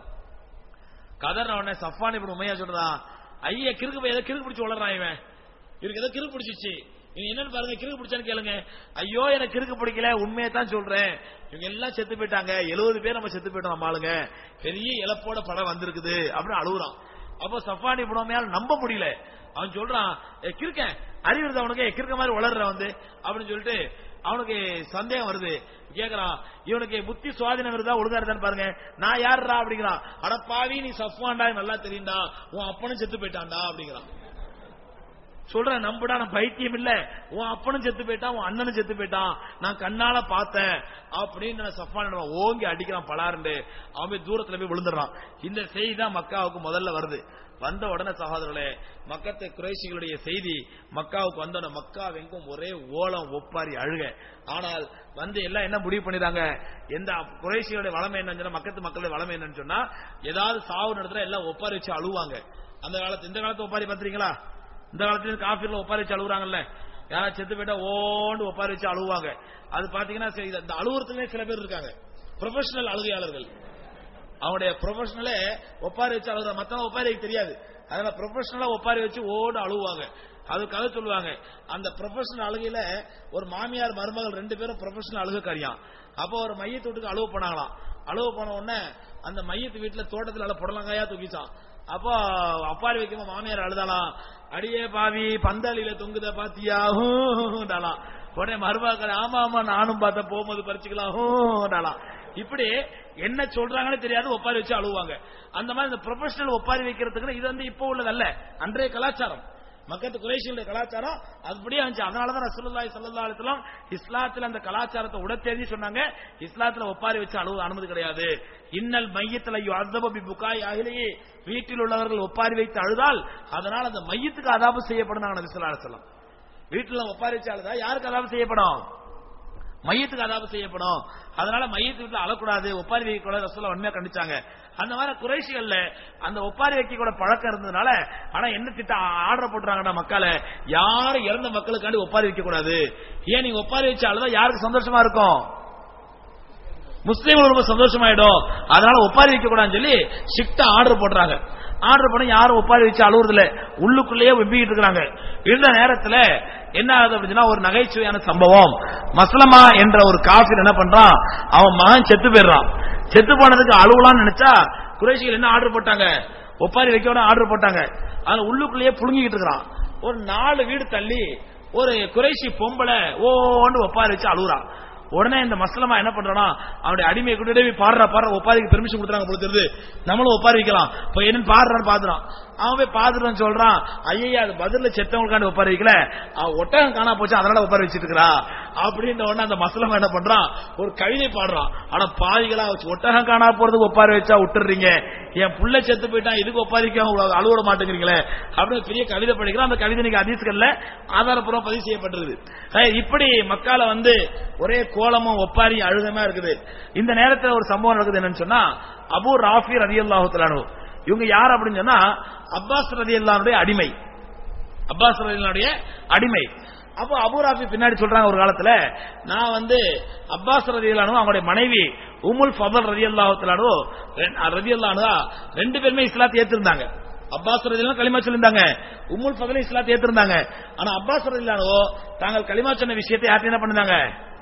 Speaker 1: கதற உடனே சஃபான் இப்படி உமையா சொல்றான் ஐயா கிறுக்கு போய் ஏதோ கிறுக்கு பிடிச்சு வளர்றான் இவன் இவருக்கு ஏதோ கிறுக்கு பிடிச்சிச்சு இவன் என்னன்னு பாருங்க கிறுக்கு பிடிச்சான்னு கேளுங்க ஐயோ எனக்கு கிறுக்கு பிடிக்கல உண்மையை தான் சொல்றேன் இவங்க எல்லாம் செத்து போயிட்டாங்க எழுபது பேர் நம்ம செத்து போயிட்டோம் நம்ம ஆளுங்க பெரிய இழப்போட படம் வந்திருக்குது அப்படின்னு அழுகுறான் அப்போ சஃபானி புடமையால் நம்ப முடியல அவன் சொல்றான் "ஏ, கிறுக்கன் அறிவுறுது அவனுக்கு "ஏ, கிறுக்க மாதிரி வளர்ற வந்து அப்படின்னு சொல்லிட்டு அவனுக்கு சந்தேகம் வருது கேக்குறான் இவனுக்கு புத்தி சுவாதீனம் வருதா ஒழுங்கா இருந்தான்னு பாருங்க நான் யாருடா அப்படிங்கிறான் அட பாவி நீ சஃப்வான்டா நல்லா தெரியும்டா உன் அப்பனும் செத்து போயிட்டான்டா அப்படிங்கிறான் சொல்றேன் நம்புடா நான் பைத்தியம் இல்ல உன் அப்பனும் செத்து போயிட்டான் உன் அண்ணனும் செத்து போயிட்டான் நான் கண்ணால பார்த்தேன் அப்படின்னு நான் சஃபான் ஓங்கி அடிக்கிறான் பலாருண்டு அவன் போய் தூரத்துல போய் விழுந்துடுறான் இந்த செய்தி தான் மக்காவுக்கு முதல்ல வருது வந்த உடனே சகோதரர்களே மக்கத்து குறைசிகளுடைய செய்தி மக்காவுக்கு வந்த மக்கா எங்கும் ஒரே ஓலம் ஒப்பாரி அழுக ஆனால் வந்து எல்லாம் என்ன முடிவு பண்ணிடுறாங்க எந்த குறைசிகளுடைய வளமை என்னன்னு சொன்னா மக்கத்து மக்களுடைய வளமை என்னன்னு சொன்னா ஏதாவது சாவு நடத்துல எல்லாம் ஒப்பாரி வச்சு அழுவாங்க அந்த காலத்து இந்த காலத்து ஒப்பாரி பாத்துறீங்களா இந்த காலத்துல காஃபிர்ல ஒப்பாரி வச்சு அழுகுறாங்கல்ல யாராவது செத்து போயிட்டா ஓண்டு ஒப்பாரி வச்சு அழுவாங்க அது பாத்தீங்கன்னா சரி, இந்த அழுகுறதுக்குனே சில பேர் இருக்காங்க ப்ரொஃபஷனல் அழுகையாளர்கள் அவனுடைய ப்ரொஃபஷனலே ஒப்பாரி வச்சு அழுகுற மத்தவங்க ஒப்பாரி வைக்க தெரியாது அதனால ப்ரொஃபஷனலா ஒப்பாரி வச்சு ஓடு அழுவாங்க அது கதை சொல்லுவாங்க அந்த ப்ரொஃபஷனல் அழுகையில ஒரு மாமியார் மருமகள் ரெண்டு பேரும் ப்ரொஃபஷனல் அழுகக்காரியாம் அப்போ ஒரு மையத்து வீட்டுக்கு அழுவ போனாங்களாம் அழுவ போன உடனே அந்த மையத்து வீட்டுல தோட்டத்துல நல்ல புடலங்காயா தூக்கிச்சான் அப்போ அப்பாரி வைக்கும் மாமியார் அழுதாலாம் அடியே பாவி பந்தாளியில தொங்குத பாத்தியா ஹூண்டாலாம் உடனே மருமகள் ஆமா ஆமா நானும் பார்த்த போகும்போது பறிச்சுக்கலாம் ஹூண்டாலாம் இப்படி என்ன சொல்றாங்கன்னு தெரியாது ஒப்பாரி வச்சு அழுவாங்க அந்த மாதிரி இந்த ப்ரொஃபஷனல் ஒப்பாரி வைக்கிறதுக்கு இது வந்து இப்போ உள்ளதல்ல அன்றைய கலாச்சாரம் மக்கத்து குறைஷியுடைய கலாச்சாரம் அப்படியே இருந்துச்சு அதனாலதான் ரசூலுல்லாஹி ஸல்லல்லாஹு அலைஹி வஸல்லம் இஸ்லாத்துல அந்த கலாச்சாரத்தை உடத்தேதி சொன்னாங்க இஸ்லாத்துல ஒப்பாரி வச்சு அழுவ அனுமதி கிடையாது இன்னல் மையத்துல யுஅஸபு பி புகாய் அஹ்லிஹி வீட்டில் உள்ளவர்கள் ஒப்பாரி வைத்து அழுதால் அதனால் அந்த மையத்துக்கு அதாபு செய்யப்படும் நபி ஸல்லல்லாஹு அலைஹி வஸல்லம் வீட்டுல ஒப்பாரி வச்சு அழுதா யாருக்கு அதாபு செய்யப்படும் மையத்துக்கு அதாபு செய்யப்படும் அதனால மையத்து வீட்டுல அழக்கூடாது ஒப்பாரி வைக்க கூட ரசூலா உண்மையா கண்டிச்சாங்க அந்த மாதிரி குறைசிகள்ல அந்த ஒப்பாரி வைக்க கூட பழக்கம் இருந்ததுனால ஆனா என்ன திட்ட ஆர்டர் போட்டுறாங்கடா மக்களை யாரும் இறந்த மக்களுக்காண்டி ஒப்பாரி வைக்க கூடாது ஏன் நீங்க ஒப்பாரி வச்சு அழுதா யாருக்கு சந்தோஷமா இருக்கும் முஸ்லீம்கள் ரொம்ப சந்தோஷமாயிடும் அதனால ஒப்பாரி வைக்க கூடாதுன்னு சொல்லி ஸ்ட்ரிக்டா ஆர்டர் போடுறாங்க ஆர்டர் பண்ணி யாரும் ஒப்பாரி வச்சு அழுவுறது இல்ல உள்ளுக்குள்ளேயே வெம்பிக்கிட்டு இருக்காங்க இந்த நேரத்துல என்ன ஆகுது அப்படின்னா ஒரு நகைச்சுவையான சம்பவம் மஸ்லமா என்ற ஒரு காஃபிர் என்ன பண்றான் அவன் மகன் செத்து போயிடுறான் செத்து போனதுக்கு அழுவலாம்னு நினைச்சா குறைசிகள் என்ன ஆர்டர் போட்டாங்க ஒப்பாரி வைக்க ஆர்டர் போட்டாங்க அது உள்ளுக்குள்ளேயே புழுங்கிக்கிட்டு இருக்கிறான் ஒரு நாலு வீடு தள்ளி ஒரு குறைசி பொம்பளை ஓன்னு ஒப்பாரி வச்சு அழுகுறான் உடனே இந்த மஸ்லமா என்ன பண்றானா அவனுடைய அடிமையை கொண்டு போய் பாடுறா பாடுற ஒப்பாரிக்கு பெர்மிஷன் கொடுத்துறாங்க போல தெரியுது நம்மளும் ஒப்பாரி வைக்கலாம் இப்ப என்னன்னு பாடுறான்னு பாத்துறான் அவன் போய் பாத்துறான்னு சொல்றான் ஐயா அது பதில செத்தவங்களுக்காண்டி ஒப்பாரி வைக்கல அவன் ஒட்டகம் காணா போச்சு அதனால ஒப்பாரி வச்சிட்டு இருக்கிறா அப்படின்ற உடனே அந்த மஸ்லமா என்ன பண்றான் ஒரு கவிதை பாடுறான் ஆனா பாதிகளா வச்சு ஒட்டகம் காணா போறதுக்கு ஒப்பாரி வச்சா விட்டுறீங்க என் புள்ள செத்து போயிட்டான் இதுக்கு ஒப்பாரிக்க அழுவிட மாட்டேங்கிறீங்களே அப்படின்னு பெரிய கவிதை படிக்கிறான் அந்த கவிதை நீங்க அதிசகல்ல ஆதாரப்பூர்வம் பதிவு செய்யப்பட்டிருக்குது அஹ் இப்படி மக்கால வந்து ஒரே கோலமும் ஒப்பாரி அழுகமா இருக்குது இந்த நேரத்தில் ஒரு சம்பவம் நடக்குது என்னன்னு சொன்னா அபு ராஃபி ரதி அல்லாஹு இவங்க யார் அப்படின்னு சொன்னா அப்பாஸ் ரதி அல்லாவுடைய அடிமை அப்பாஸ் ரதி அடிமை அப்போ அபு ராஃபி பின்னாடி சொல்றாங்க ஒரு காலத்துல நான் வந்து அப்பாஸ் ரதி அல்லானு அவங்களுடைய மனைவி உமுல் ஃபதல் ரதி அல்லாஹு ரதி அல்லானுதா ரெண்டு பேருமே இஸ்லாத்தை ஏத்திருந்தாங்க அப்பாஸ் ரதிலாம் களிமா சொல்லியிருந்தாங்க உம்முல் ஃபதலும் இஸ்லாத்தை ஏத்திருந்தாங்க ஆனா அப்பாஸ் ரதிலானோ தாங்கள் களிமா சொன்ன விஷயத்தை யார்ட்ட என்ன பண்ணாங்க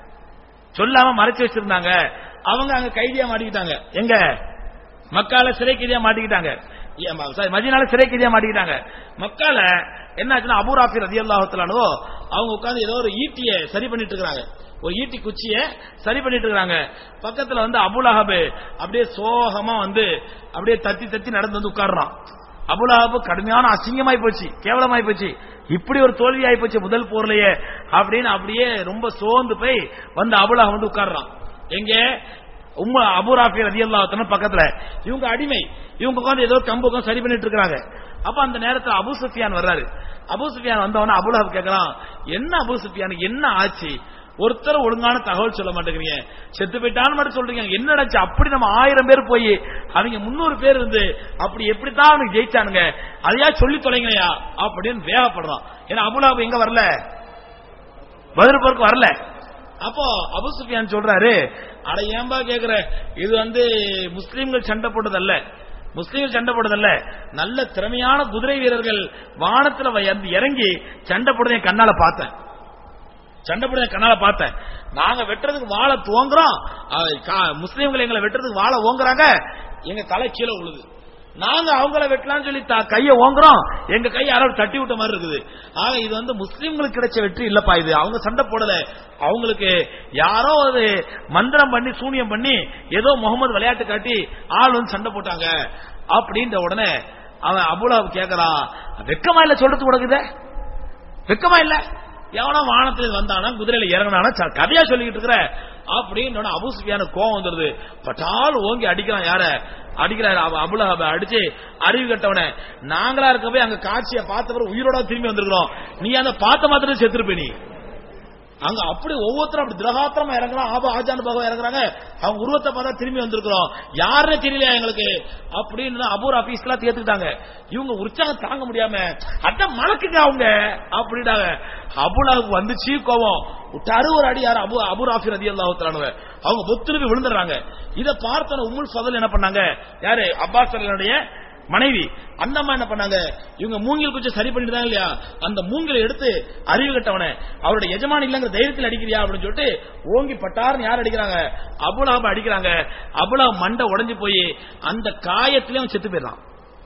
Speaker 1: சொல்லாம மறைச்சு வச்சிருந்தாங்க அவங்க அங்க கைதியா மாட்டிக்கிட்டாங்க எங்க மக்கால சிறை கைதியா மாட்டிக்கிட்டாங்க ஏ, sorry, மதீனால சிறை கைதியா மாட்டிக்கிட்டாங்க மக்கால என்னாச்சுன்னா அபூராஃபி ரதி அல்லாஹத்தலானோ அவங்க உட்கார்ந்து ஏதோ ஒரு ஈட்டிய சரி பண்ணிட்டு இருக்காங்க ஒரு ஈட்டி குச்சிய சரி பண்ணிட்டு இருக்காங்க பக்கத்துல வந்து அபுலஹபு அப்படியே சோகமா வந்து அப்படியே தத்தி தத்தி நடந்து வந்து உட்கார்றான் அபுலஹபு கடுமையான அசிங்கமாய் போச்சு கேவலமாய் போச்சு இப்படி ஒரு தோல்வி ஆயி போச்சு முதல் போர்லயே அப்படின்னு அப்படியே ரொம்ப சோர்ந்து போய் வந்து அபுலஹப் வந்து உட்கார்றான் எங்க உம்ம அபுராஃபி ரதி அல்லாஹத்தன பக்கத்துல இவங்க அடிமை இவங்க உட்காந்து ஏதோ கம்பு உட்கார்ந்து சரி பண்ணிட்டு இருக்காங்க அப்ப அந்த நேரத்துல அபு சுஃபியான் வர்றாரு அபு சுஃபியான் வந்தவன அபுலஹப் கேட்கறான் என்ன அபு சுஃபியான் என்ன ஆச்சு ஒருத்தர் ஒழுங்கான தகவல் சொல்ல மாட்டேங்கிறீங்க செத்து போயிட்டான்னு மட்டும் சொல்றீங்க என்ன நடந்துச்சு அப்படி நம்ம ஆயிரம் பேர் போய் அவங்க முன்னூறு பேர் இருந்து அப்படி எப்படித்தான் அவனுக்கு ஜெயிச்சானுங்க அதையா சொல்லி தொலைங்கயா அப்படின்னு வேகப்படுறான் ஏன்னா அபுலாபு எங்க வரல பதில் போருக்கு வரல அப்போ அபு சுஃபியான் சொல்றாரு அட ஏன்பா கேக்குற இது வந்து முஸ்லீம்கள் சண்டை போட்டதல்ல முஸ்லீம்கள் சண்டை போட்டதல்ல நல்ல திறமையான குதிரை வீரர்கள் வானத்துல வந்து இறங்கி சண்டை போடுறதை என் கண்ணால பார்த்தேன் சண்டை போடுறத என் கண்ணால பார்த்தேன் நாங்க வெட்டுறதுக்கு வாழை துவங்குறோம் அஹ் கா- முஸ்லீம்கள் எங்களை வெட்டுறதுக்கு வாழை ஓங்குறாங்க எங்க தலை கீழே விழுது நாங்க அவங்கள வெட்டலாம்னு சொல்லி த- கைய ஓங்குறோம் எங்க கை யாரோ தட்டி விட்ட மாதிரி இருக்குது ஆக இது வந்து முஸ்லீம்களுக்கு கிடைச்ச வெற்றி இல்லப்பா இது அவங்க சண்டை போடல அவங்களுக்கு யாரோ ஒரு மந்திரம் பண்ணி சூனியம் பண்ணி ஏதோ முகமது விளையாட்டு காட்டி ஆள் வந்து சண்டை போட்டாங்க அப்படின்ற உடனே அவன் அபுலாப் கேக்குறான் வெக்கமா இல்ல சொல்றது கொடுக்குதே வெக்கமா இல்ல எவனோ வானத்துல வந்தானா குதிரையில இறங்கினானா ச- கதையா சொல்லிக்கிட்டு இருக்கிற அப்படின்னு அபு சுஃபியான கோவம் வந்துருது பட்டால் ஓங்கி அடிக்கிறான் யார அடிக்கிறாரு அவ அபுலஹப அடிச்சு அறிவு கட்டவன நாங்களா இருக்க போய் அங்க காட்சியை பார்த்தவரை உயிரோட திரும்பி வந்திருக்கிறோம் நீ அந்த பார்த்த மாத்திரம் செத்துருப்ப நீ அங்க அப்படி ஒவ்வொருத்தரும் அப்படி திரகாத்திரமா இறங்குறான் ஆபா ஆஜான் பகவா இறங்குறாங்க அவங்க உருவத்தை பார்த்தா திரும்பி வந்திருக்கிறோம் யாருன்னு தெரியல எங்களுக்கு அப்படின்னு அபூர் ஆபீஸ்லாம் தேத்துக்கிட்டாங்க இவங்க உற்சாகம் தாங்க முடியாம அதான் மலக்குங்க அவங்க அப்படின்னாங்க அபுலாவுக்கு வந்துச்சு கோவம் விட்டாரு ஒரு அடி யார் அபு அபு ராஃபி ரதி அல்லாஹுத்தானவ அவங்க பொத்துருவி விழுந்துடுறாங்க இதை பார்த்தன உம்முல் ஃபதல் என்ன பண்ணாங்க யாரு அப்பாஸ் அலினுடைய மனைவி அந்த அம்மா என்ன பண்ணாங்க இவங்க மூங்கில் குச்சி சரி பண்ணிட்டாங்க இல்லையா அந்த மூங்கிலை எடுத்து அறிவு கட்டவன அவருடைய எஜமானி இல்லங்கிற தைரியத்தில் அடிக்கிறியா அப்படின்னு சொல்லிட்டு ஓங்கி பட்டார்னு யார் அடிக்கிறாங்க அபுலாப அடிக்கிறாங்க அபுலா மண்டை உடைஞ்சு போய் அந்த காயத்திலே அவன் செத்து போயிடறான்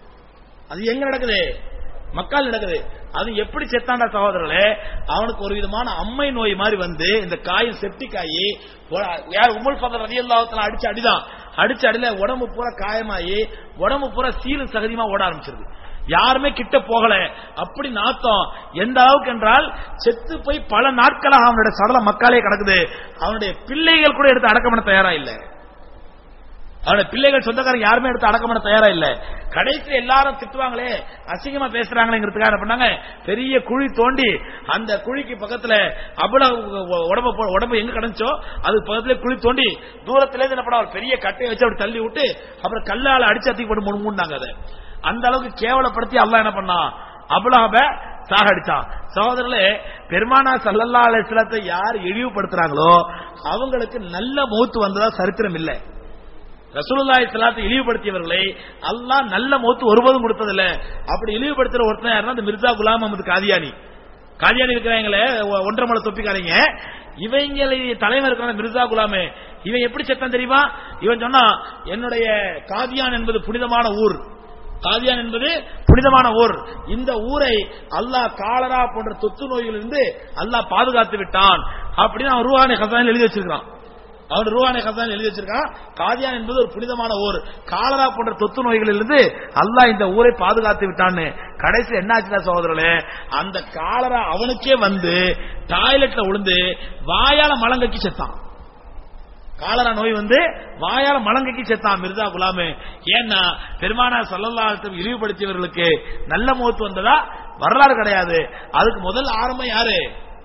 Speaker 1: அது எங்க நடக்குது மக்கள் நடக்குது அது எப்படி செத்தாண்டா சகோதரர்களே அவனுக்கு ஒரு விதமான அம்மை நோய் மாதிரி வந்து இந்த காயம் செப்டிக் ஆகி ஒ- யார் உமல் பதர் ரதி அடிச்சு அடிதான் அடிச்சு அடியில உடம்பு பூரா காயமாயி உடம்பு பூரா சீலும் சகதியமா ஓட ஆரம்பிச்சிருது யாருமே கிட்ட போகல அப்படி நாத்தம் எந்த அளவுக்கு என்றால் செத்து போய் பல நாட்களாக அவனுடைய சடல மக்காலே கிடக்குது அவனுடைய பிள்ளைகள் கூட எடுத்து அடக்கம் பண்ண தயாரா இல்லை அவனோட பிள்ளைகள் சொந்தக்காரங்க யாருமே எடுத்து அடக்கம் பண்ண தயாரா இல்ல கடைசியில் எல்லாரும் திட்டுவாங்களே அசிங்கமா பேசுறாங்களேங்கிறதுக்காக என்ன பண்ணாங்க பெரிய குழி தோண்டி அந்த குழிக்கு பக்கத்துல அபுல உடம்ப போ- உடம்பு எங்க கிடந்துச்சோ அது பக்கத்துல குழி தோண்டி தூரத்துல இருந்து என்ன பண்ணா ஒரு பெரிய கட்டையை வச்சு அப்படி தள்ளி விட்டு அப்புறம் கல்லால அடிச்சு அத்தி போட்டு மூணு மூணாங்க அதை அந்த அளவுக்கு கேவலப்படுத்தி அல்லாஹ் என்ன பண்ணான் அபுலாப சாகடிச்சான் சகோதரர்களே பெருமானா சல்லல்லா அலிஸ்லத்தை யார் இழிவுபடுத்துறாங்களோ அவங்களுக்கு நல்ல மௌத்து வந்ததா சரித்திரம் இல்லை ரசூலுல்லாஹி ஸலாத்தை இழிவுபடுத்தியவர்களை அல்லாஹ் நல்ல மௌத்து ஒருபோதும் கொடுத்ததில்ல அப்படி இழிவுபடுத்துற ஒருத்தன் யாருன்னா அந்த மிர்சா குலாம் அஹமது காதியானி காதியானி இருக்கிறாங்களே ஒ- ஒன்றரை மலை தொப்பிக்காரங்க இவங்களை தலைவர் இருக்கிற மிர்சா குலாமே இவன் எப்படி செத்தான் தெரியுமா இவன் சொன்னா என்னுடைய காதியான் என்பது புனிதமான ஊர் காதியான் என்பது புனிதமான ஊர் இந்த ஊரை அல்லாஹ் காலரா போன்ற தொத்து நோய்களிலிருந்து அல்லாஹ் பாதுகாத்து விட்டான் அப்படின்னு அவன் ரூஹானி கசானில் எழுதி வச்சிருக்கான் அவன் ரூஹானி கசானில் எழுதி வச்சிருக்கான் காதியான் என்பது ஒரு புனிதமான ஊர் காலரா போன்ற தொத்து நோய்களிலிருந்து அல்லாஹ் இந்த ஊரை பாதுகாத்து விட்டான்னு கடைசி என்ன ஆச்சுன்னா சகோதரர்களே அந்த காலரா அவனுக்கே வந்து டாய்லெட்ல விழுந்து வாயால மலங்கக்கி செத்தான் காலரா நோய் வந்து வாயால மலங்கைக்கு செத்தான் மிர்சா குலாமு ஏன்னா பெருமானா சல்லல்லாஹு இழிவுபடுத்தியவர்களுக்கு நல்ல மௌத்து வந்ததா வரலாறு கிடையாது அதுக்கு முதல் ஆரம்பம் யாரு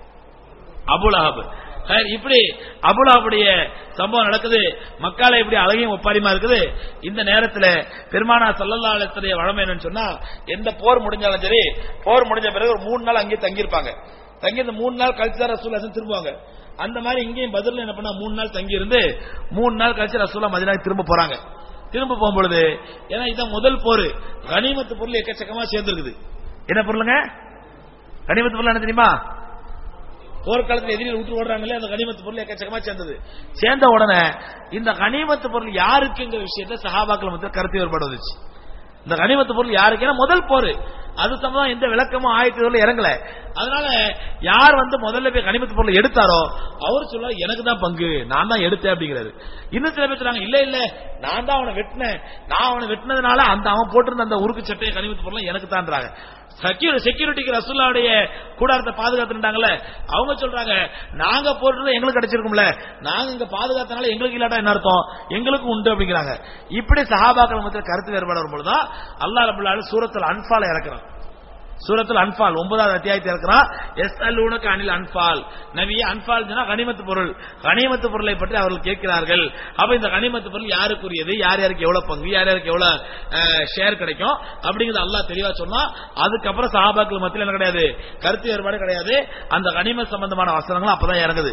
Speaker 1: அபுலஹப் சரி, இப்படி அபுலாவுடைய சம்பவம் நடக்குது மக்கால இப்படி அழகியும் ஒப்பாரிமா இருக்குது இந்த நேரத்தில் பெருமானா சல்லல்லா அலிஸ்டைய வழமை என்னன்னு சொன்னா எந்த போர் முடிஞ்சாலும் சரி போர் முடிஞ்ச பிறகு ஒரு மூணு நாள் அங்கேயே தங்கியிருப்பாங்க தங்கி இந்த மூணு நாள் கழிச்சு தான் ரசூல் ஹசன் திரும்புவாங்க அந்த மாதிரி இங்கேயும் பதில் என்ன பண்ணா மூணு நாள் தங்கி இருந்து மூணு நாள் கழிச்சு ரசூலா மதினாக்கு திரும்ப போறாங்க திரும்ப போகும்பொழுது ஏன்னா இதான் முதல் போர் கனிமத்து பொருள் எக்கச்சக்கமா சேர்ந்துருக்குது என்ன பொருளுங்க கனிமத்து பொருள் என்ன தெரியுமா போர்க்காலத்தில் எதிரில் விட்டு ஓடுறாங்களே அந்த கனிமத்து பொருள் எக்கச்சக்கமா சேர்ந்தது சேர்ந்த உடனே இந்த கனிமத்து பொருள் யாருக்குங்கிற விஷயத்த சஹாபாக்கள் மத்தியில் கருத்து வேறுபாடு வந்துச்சு இந்த கனிமத்து பொருள் யாருக்கு ஏன்னா முதல் போர் அது சம்பந்தம் எந்த விளக்கமும் ஆயிரத்தி தொள்ளாயிரத்தி இறங்கல அதனால யார் வந்து முதல்ல போய் கனிமத்து பொருள் எடுத்தாரோ அவர் சொல்ல எனக்கு தான் பங்கு நான் தான் எடுத்தேன் அப்படிங்கிறது இன்னும் சில பேர் சொல்றாங்க இல்ல இல்ல நான் தான் அவனை வெட்டினேன் நான் அவனை வெட்டினதுனால அந்த அவன் போட்டிருந்த அந்த உருக்கு சட்டையை கனிமத்து பொருள் எனக்கு தான்றாங்க செக்யூரிட்டிக்கு ரசூல்லாவுடைய கூடாரத்தை பாதுகாத்துட்டாங்கல்ல அவங்க சொல்றாங்க நாங்க போடுறது எங்களுக்கு கிடைச்சிருக்கும்ல நாங்க இங்க பாதுகாத்தனால எங்களுக்கு இல்லாட்டா என்ன அர்த்தம் எங்களுக்கு உண்டு அப்படிங்கிறாங்க இப்படி சஹாபாக்கள் மத்தியில் கருத்து வேறுபாடு வரும்பொழுதுதான் அல்லாஹ் ரபுல்லா சூரத்தில் அன்பால இறக்குறான் சூரத்தில் அன்பால் ஒன்பதாவது அத்தியாயத்தில் இருக்கிறான் எஸ் அல்லூனுக்கு அனில் அன்பால் நவிய அன்பால் சொன்னா கனிமத்து பொருள் கனிமத்து பொருளை பற்றி அவர்கள் கேட்கிறார்கள் அப்ப இந்த கனிமத்து பொருள் யாருக்குரியது யார் யாருக்கு எவ்வளவு பங்கு யார் யாருக்கு எவ்வளவு ஷேர் கிடைக்கும் அப்படிங்கிறது அல்லாஹ் தெளிவா சொன்னா அதுக்கப்புறம் சஹாபாக்கள் மத்தியில் என்ன கிடையாது கருத்து வேறுபாடு கிடையாது அந்த கனிம சம்பந்தமான வசனங்களும் அப்பதான் இறங்குது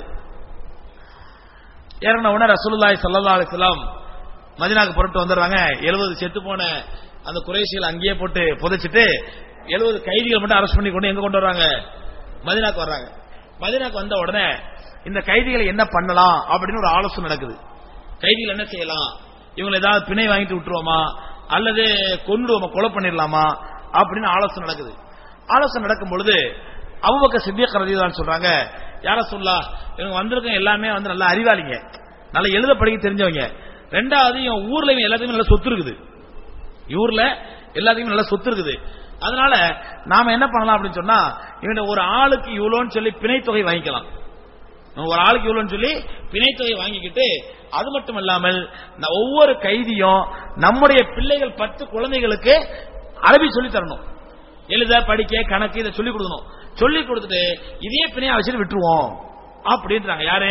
Speaker 1: இறங்கின உடனே ரசூலுல்லாஹி ஸல்லல்லாஹு அலைஹி வஸல்லம் மதீனாக்கு புறப்பட்டு வந்துடுறாங்க 70 செத்து போன அந்த குறைஷிகள் அங்கேயே போட்டு புதைச்சிட்டு 70 கைதிகள் மட்டும் அரெஸ்ட் பண்ணி கொண்டு எங்க கொண்டு வர்றாங்க மதீனாக்கு வர்றாங்க மதீனாக்கு வந்த உடனே இந்த கைதிகளை என்ன பண்ணலாம் அப்படின்னு ஒரு ஆலோசனை நடக்குது கைதிகள் என்ன செய்யலாம் இவங்களை ஏதாவது பிணை வாங்கிட்டு விட்டுருவோமா அல்லது கொன்னுடுவோமா கொலை பண்ணிடலாமா அப்படின்னு ஆலோசனை நடக்குது ஆலோசனை நடக்கும் பொழுது அபுபக்க சித்தியக் ரதிதான் சொல்றாங்க யார சொல்லா இவங்க வந்திருக்க எல்லாமே வந்து நல்ல அறிவாளிங்க நல்ல எழுத படிக்க தெரிஞ்சவங்க ரெண்டாவது இவன் ஊர்ல இவன் எல்லாத்தையுமே நல்ல சொத்து இருக்குது ஊர்ல எல்லாத்தையுமே நல்ல சொத்து இருக்குது அதனால நாம என்ன பண்ணலாம் அப்படின்னு சொன்னா இவன் ஒரு ஆளுக்கு இவ்வளோன்னு சொல்லி பிணைத்தொகை வாங்கிக்கலாம் நம்ம ஒரு ஆளுக்கு இவ்வளோன்னு சொல்லி பிணைத்தொகை வாங்கிக்கிட்டு அது மட்டும் இல்லாமல் ந- ஒவ்வொரு கைதியும் நம்முடைய பிள்ளைகள் பத்து குழந்தைகளுக்கு அரபி சொல்லி தரணும் எழுத படிக்க கணக்கு இதை சொல்லி கொடுக்கணும் சொல்லி கொடுத்துட்டு இதே பிணையா வச்சுட்டு விட்டுருவோம் அப்படின்றாங்க யாரு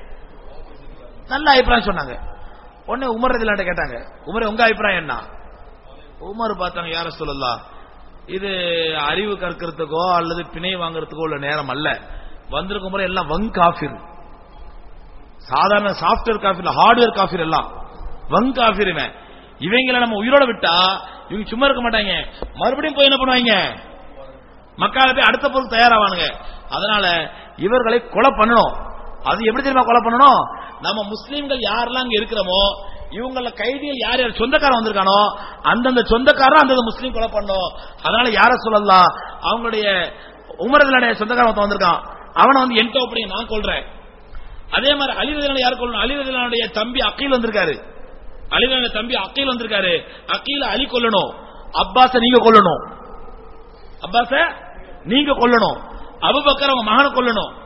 Speaker 1: நல்ல அபிப்பிராயம் சொன்னாங்க உடனே உமர் ரதிலாண்ட கேட்டாங்க உமர் உங்க அபிப்பிராயம் என்ன உமர் பார்த்தாங்க யார சொல்லலாம் இது அறிவு கற்கிறதுக்கோ அல்லது பிணை வாங்குறதுக்கோ உள்ள நேரம் அல்ல வந்திருக்கும் முறை எல்லாம் வங் காஃபிர் சாதாரண சாஃப்ட்வேர் காஃபிர் ஹார்ட்வேர் காஃபிர் எல்லாம் வங் காஃபிர் இவன் இவங்களை நம்ம உயிரோட விட்டா இவங்க சும்மா இருக்க மாட்டாங்க மறுபடியும் போய் என்ன பண்ணுவாங்க மக்களை போய் அடுத்த பொருள் தயாராவானுங்க அதனால இவர்களை கொலை பண்ணணும் அது எப்படி தெரியுமா கொலை பண்ணணும் நம்ம முஸ்லீம்கள் யாரெல்லாம் இங்க இருக்கிறோமோ இவங்கள கைதிகள் யார் யார் சொந்தக்காரன் வந்திருக்கானோ அந்தந்த சொந்தக்காரன் அந்தந்த முஸ்லீம் கொலை பண்ணணும் அதனால யார சொல்லலாம் அவங்களுடைய உமரதனுடைய சொந்தக்காரன் ஒருத்தன் வந்திருக்கான் அவனை வந்து என்கிட்ட அப்படி நான் கொள்றேன் அதே மாதிரி அலிரதிலான யார் கொள்ளணும் அலிரதிலானுடைய தம்பி அக்கீல் வந்திருக்காரு அலிரதிலான தம்பி அக்கீல் வந்திருக்காரு அக்கீல அலி கொல்லணும் அப்பாஸ நீங்க கொல்லணும் அப்பாஸ நீங்க கொல்லணும் அபுபக்கர் அவங்க மகனை கொல்லணும்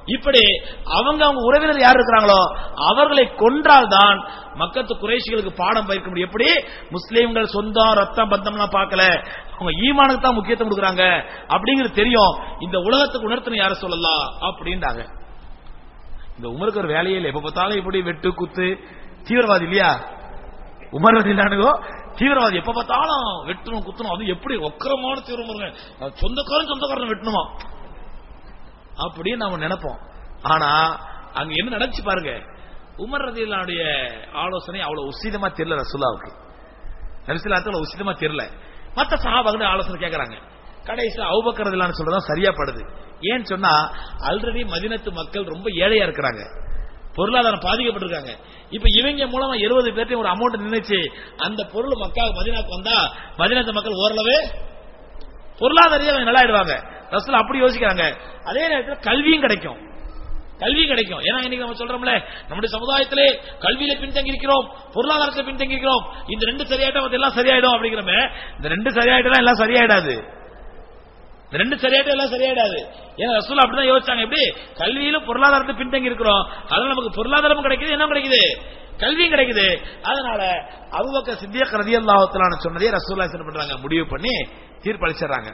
Speaker 1: இப்படி அவங்க அவங்க உறவினர் யார் இருக்கிறாங்களோ அவர்களை கொன்றால் தான் மக்கத்து குறைஷிகளுக்கு பாடம் பயிர்க்க முடியும் எப்படி முஸ்லீம்கள் சொந்தம் ரத்தம் பந்தம்லாம் பார்க்கல அவங்க ஈமானுக்கு தான் முக்கியத்துவம் கொடுக்குறாங்க அப்படிங்கிறது தெரியும் இந்த உலகத்துக்கு உணர்த்தணும் யார சொல்லலாம் அப்படின்றாங்க இந்த உமருக்கு ஒரு வேலையே இல்லை எப்ப பார்த்தாலும் இப்படி வெட்டு குத்து தீவிரவாதி இல்லையா உமர் ரதிலானுகோ தீவிரவாதி எப்ப பார்த்தாலும் வெட்டணும் குத்தணும் அது எப்படி ஒக்கரமான தீவிரவாதி சொந்தக்காரன் சொந்தக்காரன் வெட்டணுமா அப்படின்னு நாம நினைப்போம் ஆனா அங்க என்ன நடந்துச்சு பாருங்க உமர் ரதிலானுடைய ஆலோசனை அவ்வளவு உசிதமா தெரியல ரசூலாவுக்கு நபிசுல்லாத்துல உசிதமா தெரியல மத்த சஹாபாக்கள் ஆலோசனை கேட்கறாங்க கடைசி அவுபக்கரதுலான்னு சொல்றதுதான் சரியா படுது ஏன்னு சொன்னா ஆல்ரெடி மதினத்து மக்கள் ரொம்ப ஏழையா இருக்கிறாங்க பொருளாதாரம் பாதிக்கப்பட்டிருக்காங்க இப்ப இவங்க மூலமா இருபது பேர்த்தையும் ஒரு அமௌண்ட் நினைச்சு அந்த பொருள் மக்கள் மதினாக்கு வந்தா மதினத்து மக்கள் ஓரளவு பொருளாதார ரீதியா நல்லா ஆயிடுவாங்க ரசூல் அப்படி யோசிக்கிறாங்க அதே நேரத்தில் கல்வியும் கிடைக்கும் கல்வி கிடைக்கும் ஏன்னா இன்னைக்கு நம்ம சொல்றோம்ல நம்முடைய சமுதாயத்திலே கல்வியில பின்தங்கி இருக்கிறோம் பொருளாதாரத்துல பின்தங்கி இருக்கிறோம் இந்த ரெண்டு சரியாயிட்டா மத்த எல்லாம் சரியாயிடும் அப்படிங்கிறமே இந்த ரெண்டு சரியாயிட்டா எல்லாம் சரியாயிடாது இந்த ரெண்டு சரியாயிட்டா எல்லாம் சரியாயிடாது ஏன்னா ரசூல் அப்படிதான் யோசிச்சாங்க எப்படி கல்வியிலும் பொருளாதாரத்தை பின்தங்கி இருக்கிறோம் அதனால நமக்கு பொருளாதாரமும் கிடைக்குது என்ன கிடைக்குது கல்வியும் கிடைக்குது அதனால அவுபக்க சித்திய ரதி அல்லாஹத்திலான சொன்னதே ரசூல்லா என்ன பண்றாங்க முடிவு பண்ணி தீர்ப்பளிச்சிடுறாங்க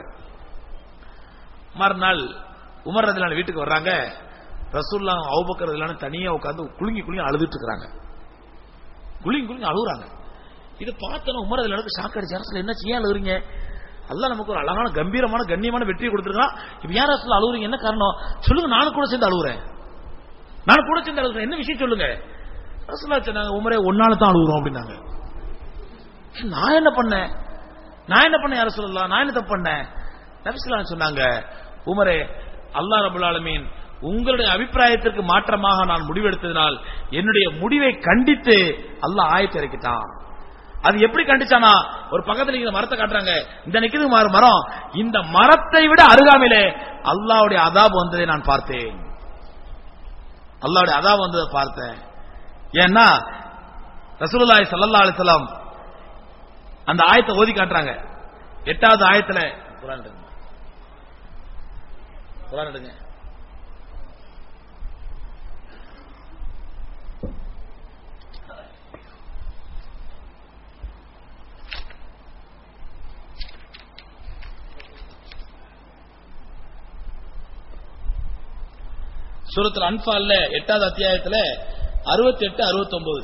Speaker 1: மறுநாள் உமர் ரதிலான வீட்டுக்கு வர்றாங்க ரசூல்லா அவுபக்கர் ரதிலான தனியா உட்காந்து குலுங்கி குலுங்கி அழுதுட்டு இருக்காங்க குலுங்கி குலுங்கி அழுகுறாங்க இது பார்த்தோன்னா உமர் ரதிலானுக்கு ஷாக் அடிச்சு அரசுல என்ன ஏன் அழுகுறீங்க அல்லாஹ் நமக்கு ஒரு அழகான கம்பீரமான கண்ணியமான வெற்றி கொடுத்துருக்கான் இப்ப யார் அரசுல அழுகுறீங்க என்ன காரணம் சொல்லுங்க நானும் கூட சேர்ந்து அழுகுறேன் நான் கூட சேர்ந்து அழுகுறேன் என்ன விஷயம் சொல்லுங்க ரசூல்லா சொன்னாங்க உமரே ஒன்னால தான் அழுகுறோம் அப்படின்னாங்க நான் என்ன பண்ணேன் நான் என்ன பண்ணேன் யார சொல்லலாம் நான் என்ன தப்பு பண்ணேன் நபிசுல்லா சொன்னாங்க உமரே அல்லாஹ் ரபுல் ஆலமீன் உங்களுடைய அபிப்பிராயத்திற்கு மாற்றமாக நான் முடிவெடுத்ததினால் என்னுடைய முடிவை கண்டித்து அல்லாஹ் ஆயத்தை இறக்கிட்டான் அது எப்படி கண்டிச்சானா ஒரு பக்கத்துல இந்த மரத்தை காட்டுறாங்க இந்த நிக்குது மர- மரம் இந்த மரத்தை விட அருகாமையிலே அல்லாஹ்வுடைய அதாப் வந்ததை நான் பார்த்தேன் அல்லாஹ்வுடைய அதாப் வந்ததை பார்த்தேன் ஏன்னா ரசூலுல்லாஹி ஸல்லல்லாஹு அலைஹி வஸல்லம் அந்த ஆயத்தை ஓதி காட்டுறாங்க எட்டாவது ஆயத்துல குர்ஆன் எடுங்க குர்ஆன் எடுங்க சூரத்துல அன்பால்ல எட்டாவது அத்தியாயத்துல அறுபத்தி எட்டு அறுபத்தி ஒன்பது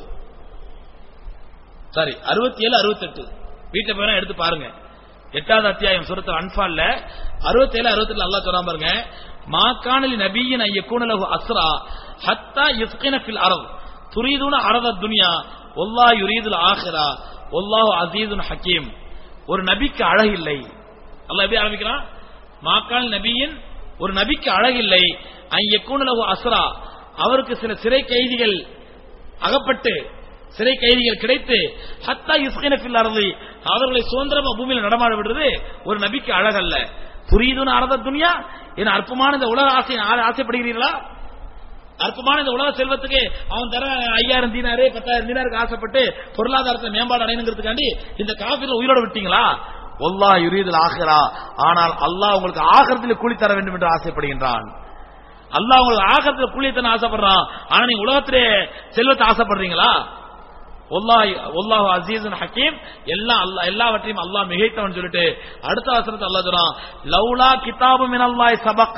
Speaker 1: சாரி அறுபத்தி ஏழு அறுபத்தி எட்டு வீட்டை பேரா எடுத்து பாருங்க எட்டாவது அத்தியாயம் சூரத்துல அன்பால்ல அறுபத்தி ஏழு அறுபத்தி எட்டு அல்லா சொல்றாம பாருங்க மாக்கானலி நபியின் ஐயக்கூனலகு அஸ்ரா ஹத்தா யுஸ்கின ஃபில் அரப் துரீதுன அரத துனியா ஒல்லா யுரீதுல் ஆஹிரா ஒல்லாஹு அசீதுன் ஹக்கீம் ஒரு நபிக்கு அழகில்லை அல்லாஹ் எப்படி ஆரம்பிக்கிறான் மாக்கால் நபியின் ஒரு நபிக்கு அழகில்லை ஐயக்கூனலகு அஸ்ரா அவருக்கு சில சிறை கைதிகள் அகப்பட்டு சிறை கைதிகள் கிடைத்து ஹத்தா யுஸ்கின ஃபில் அரதி அவர்களை சுதந்திரமா பூமியில நடமாட விடுறது ஒரு நபிக்கு அழகல்ல புரியுதுன்னு அரத துனியா என அற்பமான இந்த உலக ஆசை ஆ- ஆசைப்படுகிறீர்களா அற்பமான இந்த உலக செல்வத்துக்கு அவன் தர ஐயாயிரம் தீனாரு பத்தாயிரம் தீனாருக்கு ஆசைப்பட்டு பொருளாதாரத்தை மேம்பாடு அடையணுங்கிறதுக்காண்டி இந்த காபில உயிரோட விட்டீங்களா ஒல்லா யுரீதுல் ஆகிறா ஆனால் அல்லாஹ் உங்களுக்கு ஆகரத்தில் கூலி தர வேண்டும் என்று ஆசைப்படுகின்றான் அல்லாஹ் உங்களுக்கு ஆகரத்தில் கூலி தர ஆசைப்படுறான் ஆனா நீங்க உலகத்திலே செல்வத்தை ஆசைப்படுறீங்களா ஒல்லாஹ் ஒல்லாஹ் அசீசன் ஹக்கீம் எல்லா அல்லாஹ் எல்லாவற்றையும் அல்லாஹ் மிகைத்தவன் சொல்லிட்டு அடுத்த வசனத்தை அல்லாஹ் சொல்றான் லவ்லா கிதாபு மினல்லாஹி சபக்க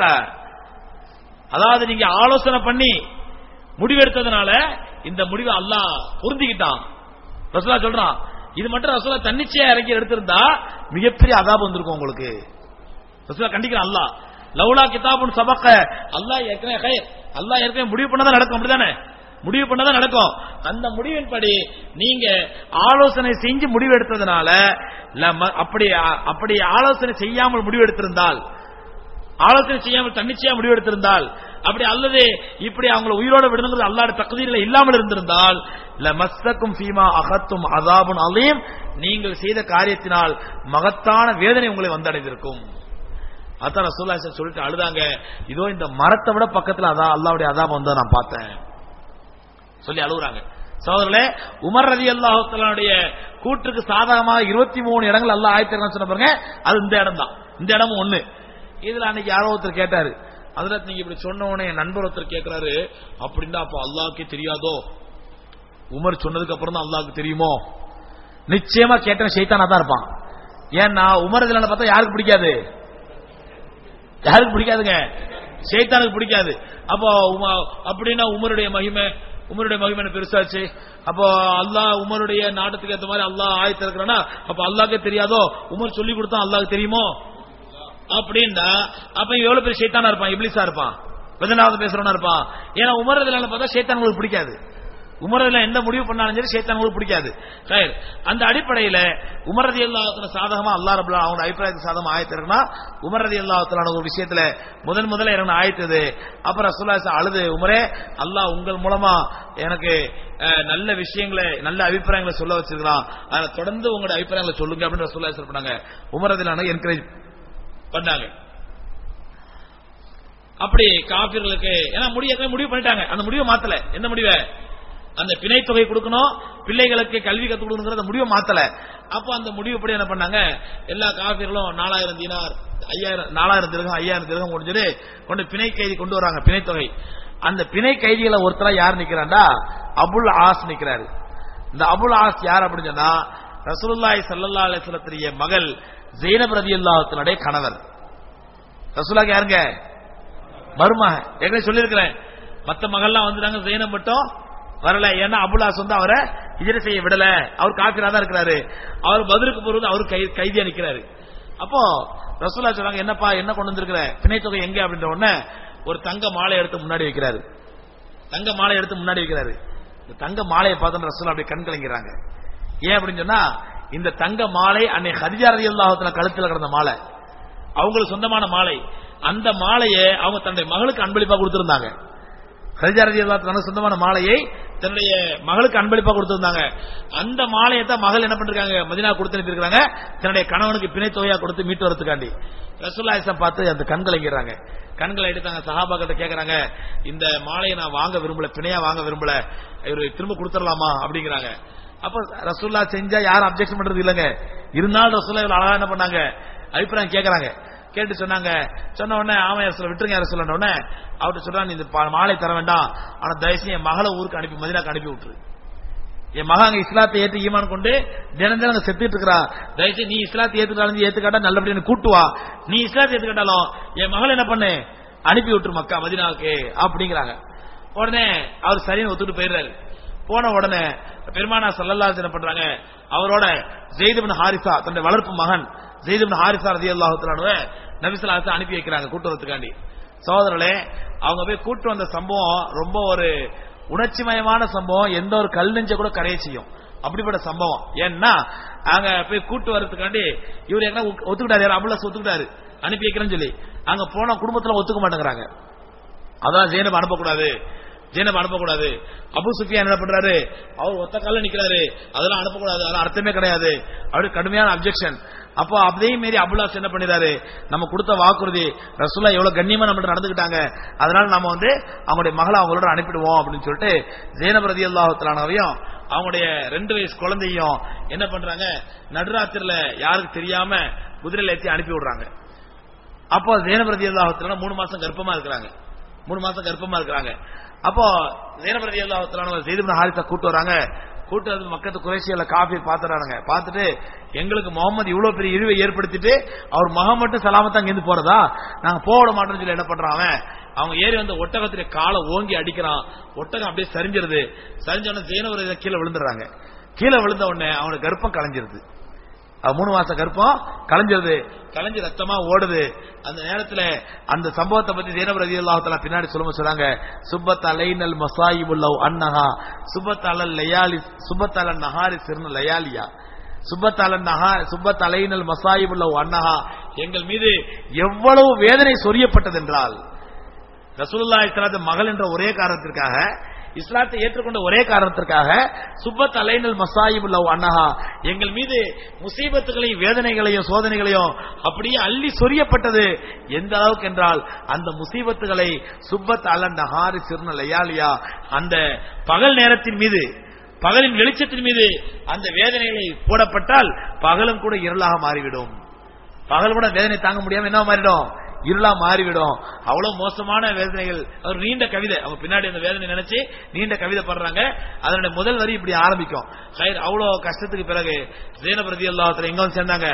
Speaker 1: அதாவது நீங்க ஆலோசனை பண்ணி முடிவெடுத்ததுனால இந்த முடிவை அல்லாஹ் பொருந்திக்கிட்டான் ரசூலா சொல்றான் இது மட்டும் ரசூலா தன்னிச்சையா இறக்கி எடுத்திருந்தா மிகப்பெரிய அதாபம் வந்திருக்கும் உங்களுக்கு ரசூலா கண்டிக்கிறான் அல்லாஹ் லவ்லா கிதாபுன் சபக்க அல்லாஹ் ஏற்கனவே ஹைர் அல்லாஹ் ஏற்கனவே முடிவு பண்ணதான் நடக்கும் அப்படிதானே முடிவு பண்ணதான் நடக்கும் அந்த முடிவின்படி நீங்க ஆலோசனை செஞ்சு முடிவு எடுத்ததுனால லம- அப்படி அப்படி ஆலோசனை செய்யாமல் முடிவு எடுத்திருந்தால் ஆலோசனை செய்யாமல் தன்னிச்சையா முடிவெடுத்திருந்தால் அப்படி அல்லது இப்படி அவங்களை உயிரோட விடுங்கிறது அல்லாட தகுதியில இல்லாமல் இருந்திருந்தால் மஸ்தக்கும் ஃபீமா அகத்தும் அதாபுன் அலீம் நீங்கள் செய்த காரியத்தினால் மகத்தான வேதனை உங்களை வந்தடைந்திருக்கும் அதான் ரசூல்லா சொல்லிட்டு அழுதாங்க இதோ இந்த மரத்தை விட பக்கத்துல அதான் அல்லாவுடைய அதாபம் வந்து நான் பார்த்தேன் சொல்லி அழுகுறாங்க சகோதரர்களே உமர் ரதி அல்லாஹுடைய கூற்றுக்கு சாதகமாக இருபத்தி மூணு இடங்கள் அல்லாஹ் ஆயத்திரம் சொன்ன பாருங்க அது இந்த இடம் தான் இந்த இடமும் ஒண்ணு இதுல அன்னைக்கு யாரோ ஒருத்தர் கேட்டாரு அதுல நீங்க இப்படி சொன்ன உடனே என் நண்பர் ஒருத்தர் கேட்கிறாரு அப்படின்னா அப்ப அல்லாஹ்க்கே தெரியாதோ உமர் சொன்னதுக்கு அப்புறம் தான் அல்லாஹ்க்கு தெரியுமோ நிச்சயமா கேட்டவன் ஷைத்தானா தான் இருப்பான் ஏன்னா உமர் இதுல பார்த்தா யாருக்கு பிடிக்காது யாருக்கு பிடிக்காதுங்க ஷைத்தானுக்கு பிடிக்காது அப்போ உம- அப்படின்னா உமருடைய மகிமை உமருடைய மகிமை என்ன பெருசாச்சு அப்போ அல்லாஹ் உமருடைய நாட்டத்துக்கு ஏத்த மாதிரி அல்லாஹ் ஆயத்து இருக்கிறானா அப்ப அல்லாஹ்க்கே தெரியாதோ உமர் சொல்லி கொடுத்தா அல்லாஹ்க்கு தெரியுமோ அப்படின்னா அப்ப இவன் எவ்வளவு பெரிய ஷைத்தானா இருப்பான் இப்லிஸா இருப்பான் பதினாவது பேசுறவனா இருப்பான் ஏன்னா உமரதுல பார்த்தா ஷைத்தான் உங்களுக்கு பிடிக்காது உமரதுல எந்த முடிவு பண்ணாலும் சரி ஷைத்தான் உங்களுக்கு பிடிக்காது சரி அந்த அடிப்படையில உமரதி அல்லாஹத்துல சாதகமா அல்லாஹ் ரபுல்லா அவங்க அபிப்பிராயத்துக்கு சாதகமா ஆயத்திருக்கா உமரதி அல்லாஹத்துல ஒரு விஷயத்துல முதன் முதல்ல இறங்க ஆயத்தது அப்புறம் ரசூல்லா அழுது உமரே அல்லாஹ் உங்கள் மூலமா எனக்கு அஹ், நல்ல விஷயங்களை நல்ல அபிப்பிராயங்களை சொல்ல வச்சிருக்கிறான் அதை தொடர்ந்து உங்களுடைய அபிப்பிராயங்களை சொல்லுங்க அப்படின்னு ரசூல்லா பண்ணாங்க உமரதிலான என்கரேஜ் பண்ணாங்க அப்படி காபிர்களுக்கு ஏன்னா முடிய முடிவு பண்ணிட்டாங்க அந்த முடிவை மாத்தல எந்த முடிவை அந்த பிணை தொகை கொடுக்கணும் பிள்ளைகளுக்கு கல்வி கத்து கொடுக்கணுங்கிற முடிவை மாத்தல அப்போ அந்த முடிவுப்படி என்ன பண்ணாங்க எல்லா காபிர்களும் நாலாயிரம் தீனார் ஐயாயிரம் நாலாயிரம் திருகம் ஐயாயிரம் திருகம் முடிஞ்சது கொண்டு பிணை கைதி கொண்டு வராங்க பிணை தொகை அந்த பிணை கைதிகளை ஒருத்தரா யார் நிக்கிறாண்டா அபுல் ஆஸ் நிக்கிறாரு இந்த அபுல் ஆஸ் யார் அப்படின்னு சொன்னா ரசூலுல்லாஹி ஸல்லல்லாஹு அலைஹி வஸல்லத்துடைய மகள் ஜெயினப் ரலியல்லாஹு கணவர் ரசூலாக்கு யாருங்க மருமக ஏற்கனவே சொல்லியிருக்கிறேன் மத்த மகள்லாம் வந்துட்டாங்க ஜெயினப் மட்டும் வரல ஏன்னா அபுல்லாஸ் வந்து அவரை ஹிஜ்ர செய்ய விடல அவர் காபிரா தான் இருக்கிறாரு அவர் பதிலுக்கு போறது அவர் கை கைதியா நிக்கிறாரு அப்போ ரசூலா சொல்றாங்க என்னப்பா என்ன கொண்டு வந்திருக்கிற பிணை தொகை எங்க அப்படின்ற உடனே ஒரு தங்க மாலை எடுத்து முன்னாடி வைக்கிறாரு தங்க மாலை எடுத்து முன்னாடி வைக்கிறாரு இந்த தங்க மாலையை பார்த்து ரசூலா அப்படியே கண் கலங்கிறாங்க ஏன் அப்படின்னு சொன்னா இந்த தங்க மாலை அன்னை ஹதிஜா ரலியல்லாஹு கழுத்துல கிடந்த மாலை அவங்களுக்கு சொந்தமான மாலை அந்த மாலையை அவங்க தன்னுடைய மகளுக்கு அன்பளிப்பா கொடுத்திருந்தாங்க ஹதிஜா ரலியல்லாஹு தனக்கு சொந்தமான மாலையை தன்னுடைய மகளுக்கு அன்பளிப்பா கொடுத்திருந்தாங்க அந்த மாலையை தான் மகள் என்ன பண்ணிருக்காங்க மதினா கொடுத்து அனுப்பியிருக்காங்க தன்னுடைய கணவனுக்கு பிணை தொகையா கொடுத்து மீட்டு வரதுக்காண்டி ரசூல்லாயிசம் பார்த்து அந்த கண்களை இங்கிறாங்க கண்களை எடுத்தாங்க சஹாபா கிட்ட கேக்குறாங்க இந்த மாலையை நான் வாங்க விரும்பல பிணையா வாங்க விரும்பல இவரு திரும்ப கொடுத்துடலாமா அப்படிங்கிறாங்க அப்ப ரசூல்லா செஞ்சா யாரும் அப்செக்ஷன் பண்றது இல்லங்க இருந்தாலும் ரசூல்லா இவ்வளவு அழகா என்ன பண்ணாங்க அபிப்பிராயம் கேக்குறாங்க கேட்டு சொன்னாங்க சொன்ன உடனே ஆமா ரசூல விட்டுருங்க ரசூல உடனே அவர்கிட்ட சொல்றாங்க நீ இந்த பா- மாலை தர வேண்டாம் ஆனா தயவுசெய்து என் மகளை ஊருக்கு அனுப்பி மதினாக்கு அனுப்பி விட்டுரு என் மகன் அங்க இஸ்லாத்தை ஏத்து ஈமான் கொண்டு தினம் தினம் அங்க செத்துட்டு இருக்கிறா தயவுசெய்து நீ இஸ்லாத்தை ஏத்துக்காலும் ஏத்துக்காட்டா நல்லபடியா நீ கூட்டு வா நீ இஸ்லாத்தை ஏத்துக்கிட்டாலும் என் மகள் என்ன பண்ணு அனுப்பி விட்டுரு மக்கா மதினாவுக்கு அப்படிங்கிறாங்க உடனே அவர் சரின்னு ஒத்துட்டு போயிடுறாரு போன உடனே பெருமானா சல்லல்லாஹு என்ன பண்றாங்க அவரோட ஜெயிதுபின் ஹாரிசா தன்னுடைய வளர்ப்பு மகன் ஜெயிதுபின் ஹாரிசா ரதி அல்லாஹு நபிசல்லாத்தை அனுப்பி வைக்கிறாங்க கூட்டு வரதுக்காண்டி சகோதரர்களே அவங்க போய் கூட்டு வந்த சம்பவம் ரொம்ப ஒரு உணர்ச்சிமயமான சம்பவம் எந்த ஒரு கல் நெஞ்ச கூட கரைய செய்யும் அப்படிப்பட்ட சம்பவம் ஏன்னா அங்க போய் கூட்டு வர்றதுக்காண்டி இவர் என்ன ஒத்துக்கிட்டாரு யார் அபுல்லாஸ் ஒத்துக்கிட்டாரு அனுப்பி வைக்கிறேன்னு சொல்லி அங்க போன குடும்பத்துல ஒத்துக்க மாட்டேங்கிறாங்க அதான் ஜெயனப் அனுப்பக்கூடாது ஜெயனப் அனுப்பக்கூடாது அபு சுஃபியான் என்ன பண்றாரு அவர் ஒத்த கால நிக்கிறாரு அதெல்லாம் அனுப்பக்கூடாது அதெல்லாம் அர்த்தமே கிடையாது அப்படி கடுமையான அப்செக்ஷன் அப்போ அதே மாரி அபுல்லாஸ் என்ன பண்ணிறாரு நம்ம கொடுத்த வாக்குறுதி ரசூலா எவ்வளவு கண்ணியமா நம்ம நடந்துக்கிட்டாங்க அதனால நம்ம வந்து அவங்களுடைய மகளை அவங்களோட அனுப்பிடுவோம் அப்படின்னு சொல்லிட்டு ஜெயனப் ரதி அல்லாஹத்திலானவையும் அவங்களுடைய ரெண்டு வயசு குழந்தையும் என்ன பண்றாங்க நடுராத்திரில யாருக்கு தெரியாம குதிரையில ஏற்றி அனுப்பி விடுறாங்க அப்போ ஜெயனபிரதி அல்லாஹத்துல மூணு மாசம் கர்ப்பமா இருக்கிறாங்க மூணு மாசம் கர்ப்பமா இருக்கிறாங்க அப்போ ஜெயனபிரதி அல்லாஹத்துல ஜெயிதுபின் ஹாரிசா கூட்டு வராங்க கூட்டு வந்து மக்கத்து குறைசியில காஃபி பாத்துறானுங்க பார்த்துட்டு எங்களுக்கு முகமது இவ்வளவு பெரிய இழிவை ஏற்படுத்திட்டு அவர் மகன் மட்டும் சலாமத்தா இங்கிருந்து போறதா நாங்க போட மாட்டோம்னு சொல்லி என்ன பண்றான் அவன் அவங்க ஏறி வந்து ஒட்டகத்திலே காலை ஓங்கி அடிக்கிறான் ஒட்டகம் அப்படியே சரிஞ்சிருது சரிஞ்ச உடனே ஜெயனபிரதி கீழே விழுந்துடுறாங்க கீழே விழுந்த உடனே அவனுக்கு கர்ப்பம் கலைஞ்சிருது அது மூணு மாச கர்ப்பம் கலைஞ்சிருது கலைஞ்சு ரத்தமா ஓடுது அந்த நேரத்துல அந்த சம்பவத்தை பத்தி ஜெயனப் ரதி அல்லாஹால பின்னாடி சொல்லும்போது சொல்றாங்க சுப்பத் அலைனல் மசாயிபுல்லவ் அன்னஹா சுப்பத் அலல் லயாலி சுப்பத் அலன் நஹாரி சிறுன லயாலியா சுப்பத் அலன் நஹா சுப்பத் அலைனல் மசாயிபுல்லவ் அன்னஹா எங்கள் மீது எவ்வளவு வேதனை சொரியப்பட்டது என்றால் ரசூலுல்லாஹி ஸல்லல்லாஹு மகள் என்ற ஒரே காரணத்திற்காக இஸ்லாத்தை ஏற்றுக்கொண்ட ஒரே காரணத்திற்காக சுப்பத் அலைனல் மசாயிபுல் அன்னஹா எங்கள் மீது முசீபத்துகளையும் வேதனைகளையும் சோதனைகளையும் அப்படியே அள்ளி சொரியப்பட்டது எந்த அளவுக்கு என்றால் அந்த முசீபத்துகளை சுப்பத் அலன் நஹாரி சிறுன லயாலியா அந்த பகல் நேரத்தின் மீது பகலின் வெளிச்சத்தின் மீது அந்த வேதனைகளை போடப்பட்டால் பகலும் கூட இருளாக மாறிவிடும் பகல் கூட வேதனை தாங்க முடியாம என்ன மாறிடும் இருளா மாறிவிடும் அவ்வளவு மோசமான வேதனைகள் ஒரு நீண்ட கவிதை அவங்க பின்னாடி அந்த வேதனை நினைச்சு நீண்ட கவிதை படுறாங்க அதனுடைய முதல் வரி இப்படி ஆரம்பிக்கும் ஹைர் அவ்வளவு கஷ்டத்துக்கு பிறகு ஜேனபிரதி அல்லாத்துல எங்க வந்து சேர்ந்தாங்க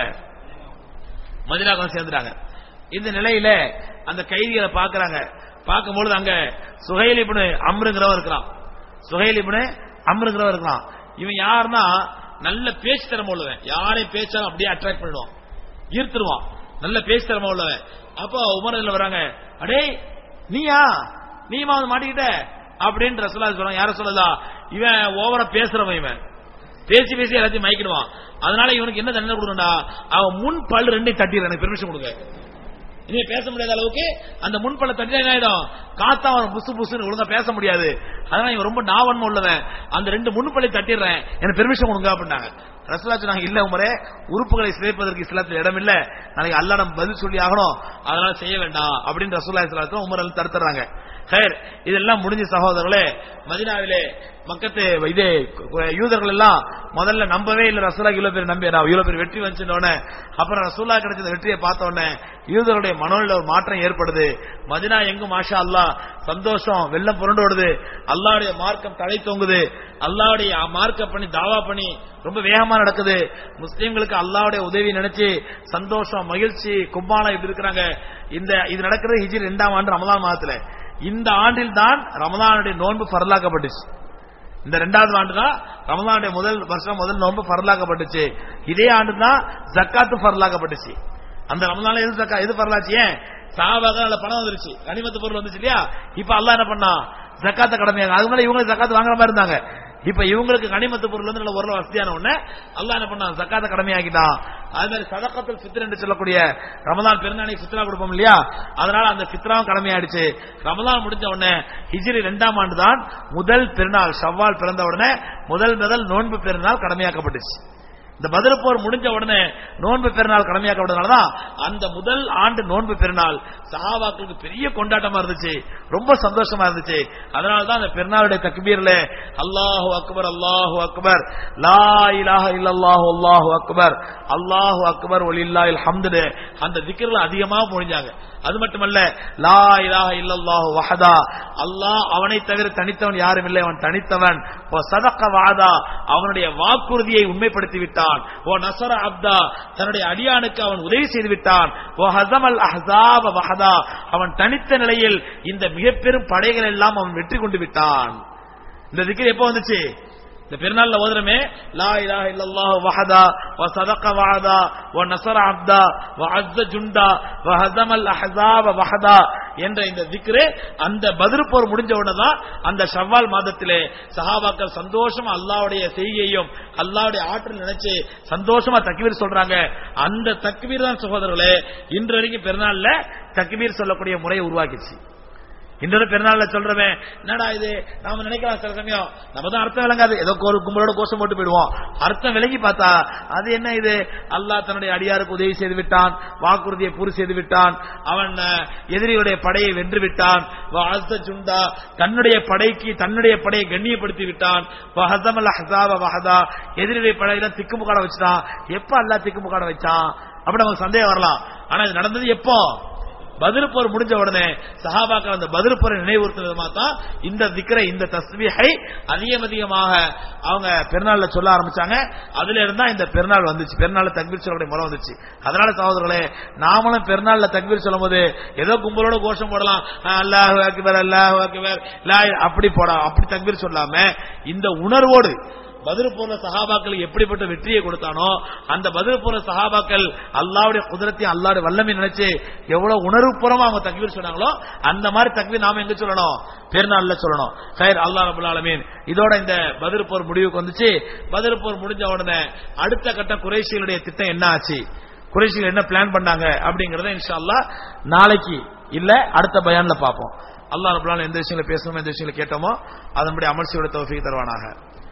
Speaker 1: மதினாக்கு வந்து சேர்ந்துட்டாங்க இந்த நிலையில அந்த கைதிகளை பாக்குறாங்க பார்க்கும்பொழுது அங்க சுகைல் இப்னு அம்ருங்கிறவன் இருக்கிறான் சுகைல் இப்னு அம்ருங்கிறவன் இருக்கிறான் இவன் யாருன்னா நல்ல பேச்சு திறமை உள்ளவன் யாரையும் பேச்சாலும் அப்படியே அட்ராக்ட் பண்ணிடுவான் ஈர்த்துருவான் நல்ல பேச்சு திறமை உள்ளவன் அப்போ உமர் இதுல வராங்க அடே நீயா நீமா வந்து மாட்டிக்கிட்ட அப்படின்னு ரசூலா சொல்றாங்க யார சொல்லலா இவன் ஓவரா பேசுறவன் இவன் பேசி பேசி எல்லாத்தையும் மயக்கிடுவான் அதனால இவனுக்கு என்ன தண்டனை கொடுக்கணும்டா அவன் முன் பல் ரெண்டையும் தட்டிடுற எனக்கு பெர்மிஷன் கொடுங்க இனிமே பேச முடியாத அளவுக்கு அந்த முன்பல தட்டி என்ன ஆயிடும் காத்தா அவன் புசு புசுன்னு ஒழுங்கா பேச முடியாது அதனால இவன் ரொம்ப நாவன்மை உள்ளவன் அந்த ரெண்டு முன்பலை தட்டிடுறேன் எனக்கு பெர்மிஷன் கொடுங்க அப்படின்னாங்க ரசூலா சொன்னாங்க இல்ல உமரே உறுப்புகளை சிதைப்பதற்கு இஸ்லாத்தில் இடம் இல்ல நாளைக்கு அல்லா நம்ம பதில் சொல்லி ஆகணும் அதனால செய்ய வேண்டாம் அப்படின்னு ரசூல்லா இஸ்லாத்துல உமர் அலி தடுத்துறாங்க ஹேர் இதெல்லாம் முடிஞ்ச சகோதரர்களே மதினாவிலே மக்கத்து இதே யூதர்கள் எல்லாம் முதல்ல நம்பவே இல்ல ரசூலா இவ்வளவு பேர் நம்பி நான் இவ்வளவு பேர் வெற்றி வந்துச்சோடனே அப்புறம் ரசூலா கிடைச்ச வெற்றியை பார்த்த உடனே யூதருடைய மனோநில ஒரு மாற்றம் ஏற்படுது மதினா எங்கும் மாஷா அல்லா சந்தோஷம் வெள்ளம் புரண்டு ஓடுது அல்லாவுடைய மார்க்கம் தலை தொங்குது அல்லாவுடைய மார்க்க பண்ணி தாவா பண்ணி ரொம்ப வேகமா நடக்குது முஸ்லீம்களுக்கு அல்லாவுடைய உதவி நினைச்சு சந்தோஷம் மகிழ்ச்சி கும்பாலம் இப்படி இருக்கிறாங்க இந்த இது நடக்கிறது ஹிஜிர் இரண்டாம் ஆண்டு ரமதான் மாதத்துல இந்த ஆண்டில் தான் ரமதானுடைய நோன்பு பரலாக்கப்பட்டுச்சு இந்த ரெண்டாவது ஆண்டு தான் ரமதானுடைய முதல் வருஷம் முதல் நோன்பு பரலாக்கப்பட்டுச்சு இதே ஆண்டு தான் ஜக்காத்து பரலாக்கப்பட்டுச்சு அந்த ரமதான்ல எது ஜக்கா எது பரலாச்சு ஏன் சாபாக நல்ல பணம் வந்துருச்சு கனிமத்து பொருள் வந்துச்சு இல்லையா இப்ப அல்லாஹ் என்ன பண்ணா ஜக்காத்த கடமையாக அது மேல இவங்க ஜக்காத்து வாங்குற மாதிரி இருந்தாங்க இப்ப இவங்களுக்கு கனிமத்து பொருள் வந்து நல்ல ஒரு வசதியான உடனே அல்லாஹ் என்ன பண்ணா ஜக்காத்த கடமையாக்கிட்டான் அது மாதிரி சதக்கத்தில் ஃபித்ர் என்று சொல்லக்கூடிய ரமதான் பெருநாளைக்கு ஃபித்ரா கொடுப்போம் இல்லையா அதனால அந்த ஃபித்ராவும் கடமையாயிடுச்சு ரமதான் முடிஞ்ச உடனே ஹிஜ்ரி இரண்டாம் ஆண்டு தான் முதல் பெருநாள் ஷவ்வால் பிறந்த உடனே முதல் முதல் நோன்பு பெருநாள் கடமையாக்கப்பட்டுச்சு இந்த பதில் போர் முடிஞ்ச உடனே நோன்பு பெருநாள் கடமையாக்கப்பட்டதுனாலதான் அந்த முதல் ஆண்டு நோன்பு பெருநாள் சஹாபாக்களுக்கு பெரிய கொண்டாட்டமா இருந்துச்சு ரொம்ப சந்தோஷமா இருந்துச்சு அதனால தான் அந்த பெருநாளுடைய தக்பீர்ல அல்லாஹு அக்பர் அல்லாஹு அக்பர் லா இலாஹ இல்லல்லாஹு அல்லாஹு அக்பர் அல்லாஹு அக்பர் ஒலில்லாஹில் ஹம்து அந்த திக்ர்ல அதிகமா முடிஞ்சாங்க அது மட்டுமல்ல லா இலாஹ இல்லல்லாஹு வஹதா அல்லாஹ் அவனை தவிர தனித்தவன் யாரும் இல்லை அவன் தனித்தவன் ஓ சதக்க வாதா அவனுடைய வாக்குறுதியை உண்மைப்படுத்தி விட்டான் ஓ நசர அப்தா தன்னுடைய அடியானுக்கு அவன் உதவி செய்து விட்டான் ஓ ஹசமல் அஹ்சாப வஹதா அவன் தனித்த நிலையில் இந்த மிக பெரும் படைகள் எல்லாம் அவன் வெற்றி கொண்டு விட்டான் இந்த திக்கர் எப்போ வந்துச்சு இந்த பெருநாள்ல ஓதுறமே லா இலாஹ இல்லல்லாஹு வஹதா வ சதக வஅதா வ நஸர அப்தா வ அஸ்ஸ ஜுண்டா வ ஹஸமல் அஹ்ஸாப வஹதா என்ற இந்த திக்ரு அந்த பத்ர் போர் முடிஞ்ச உடனே தான் அந்த ஷவ்வால் மாதத்திலே சஹாபாக்கள் சந்தோஷமா அல்லாஹ்வுடைய செய்கையும் அல்லாஹ்வுடைய ஆற்றல் நினைச்சு சந்தோஷமா தக்பீர் சொல்றாங்க அந்த தக்பீர் தான் சகோதரர்களே இன்று வரைக்கும் பெருநாள்ல தக்பீர் சொல்லக்கூடிய முறையை உருவாக்கிச்சு இன்னொரு பெருநாள்ல சொல்றமே என்னடா இது நாம நினைக்கலாம் சில சமயம் நம்ம தான் அர்த்தம் விளங்காது ஏதோ ஒரு கும்பலோட கோஷம் போட்டு போயிடுவோம் அர்த்தம் விளங்கி பார்த்தா அது என்ன இது அல்லாஹ் தன்னுடைய அடியாருக்கு உதவி செய்து விட்டான் வாக்குறுதியை பூர்த்தி செய்து விட்டான் அவன் அஹ், எதிரியுடைய படையை வென்று விட்டான் வாழ்த்த சுண்டா தன்னுடைய படைக்கு தன்னுடைய படையை கண்ணியப்படுத்தி விட்டான் வஹதமல் அஹ்ஸாப வஹதா எதிரியுடைய படையில திக்குமுக்காட வச்சுட்டான் எப்ப அல்லாஹ் திக்குமுக்காட வச்சான் அப்படி நமக்கு சந்தேகம் வரலாம் ஆனா இது நடந்தது எப்போ பதில் போர் முடிஞ்ச உடனே சஹாபாக்கள் அந்த பதில் போரை நினைவுறுத்தும் விதமா தான் இந்த திக்கரை இந்த தஸ்பீஹை அதிகம் அதிகமாக அவங்க பெருநாள்ல சொல்ல ஆரம்பிச்சாங்க அதுல இருந்தா இந்த பெருநாள் வந்துச்சு பெருநாள்ல தக்பீர் சொல்லக்கூடிய முறை வந்துச்சு அதனால சகோதரர்களே நாமளும் பெருநாள்ல தக்பீர் சொல்லும் போது ஏதோ கும்பலோட கோஷம் போடலாம் அல்லாஹ் அக்பர் அல்லாஹ் அக்பர் லா இலாஹ அப்படி போட அப்படி தக்பீர் சொல்லாம இந்த உணர்வோடு பதில் போற சஹாபாக்கள் எப்படிப்பட்ட வெற்றியை கொடுத்தானோ அந்த பதில் போற சஹாபாக்கள் அல்லாவுடைய குதிரத்தையும் அல்லாவுடைய வல்லமை நினைச்சு எவ்வளவு உணர்வுபூர்வமா அவங்க தக்பீர் சொன்னாங்களோ அந்த மாதிரி தக்பீர் நாம எங்க சொல்லணும் பெருநாள்ல சொல்லணும் ஹைர் அல்லாஹ் ரபுல் ஆலமீன் இதோட இந்த பதில் போர் முடிவுக்கு வந்துச்சு பதில் போர் முடிஞ்ச உடனே அடுத்த கட்ட குறைசிகளுடைய திட்டம் என்ன ஆச்சு குறைசிகள் என்ன பிளான் பண்ணாங்க அப்படிங்கறத இன்ஷா அல்லாஹ் நாளைக்கு இல்ல அடுத்த பயான்ல பார்ப்போம் அல்லாஹ் ரபுல் ஆலமீன் எந்த விஷயங்களை பேசணுமோ எந்த விஷயங்களை கேட்டோமோ அதன்படி அமர்ச்சியோட தௌஃபீக் தருவானாக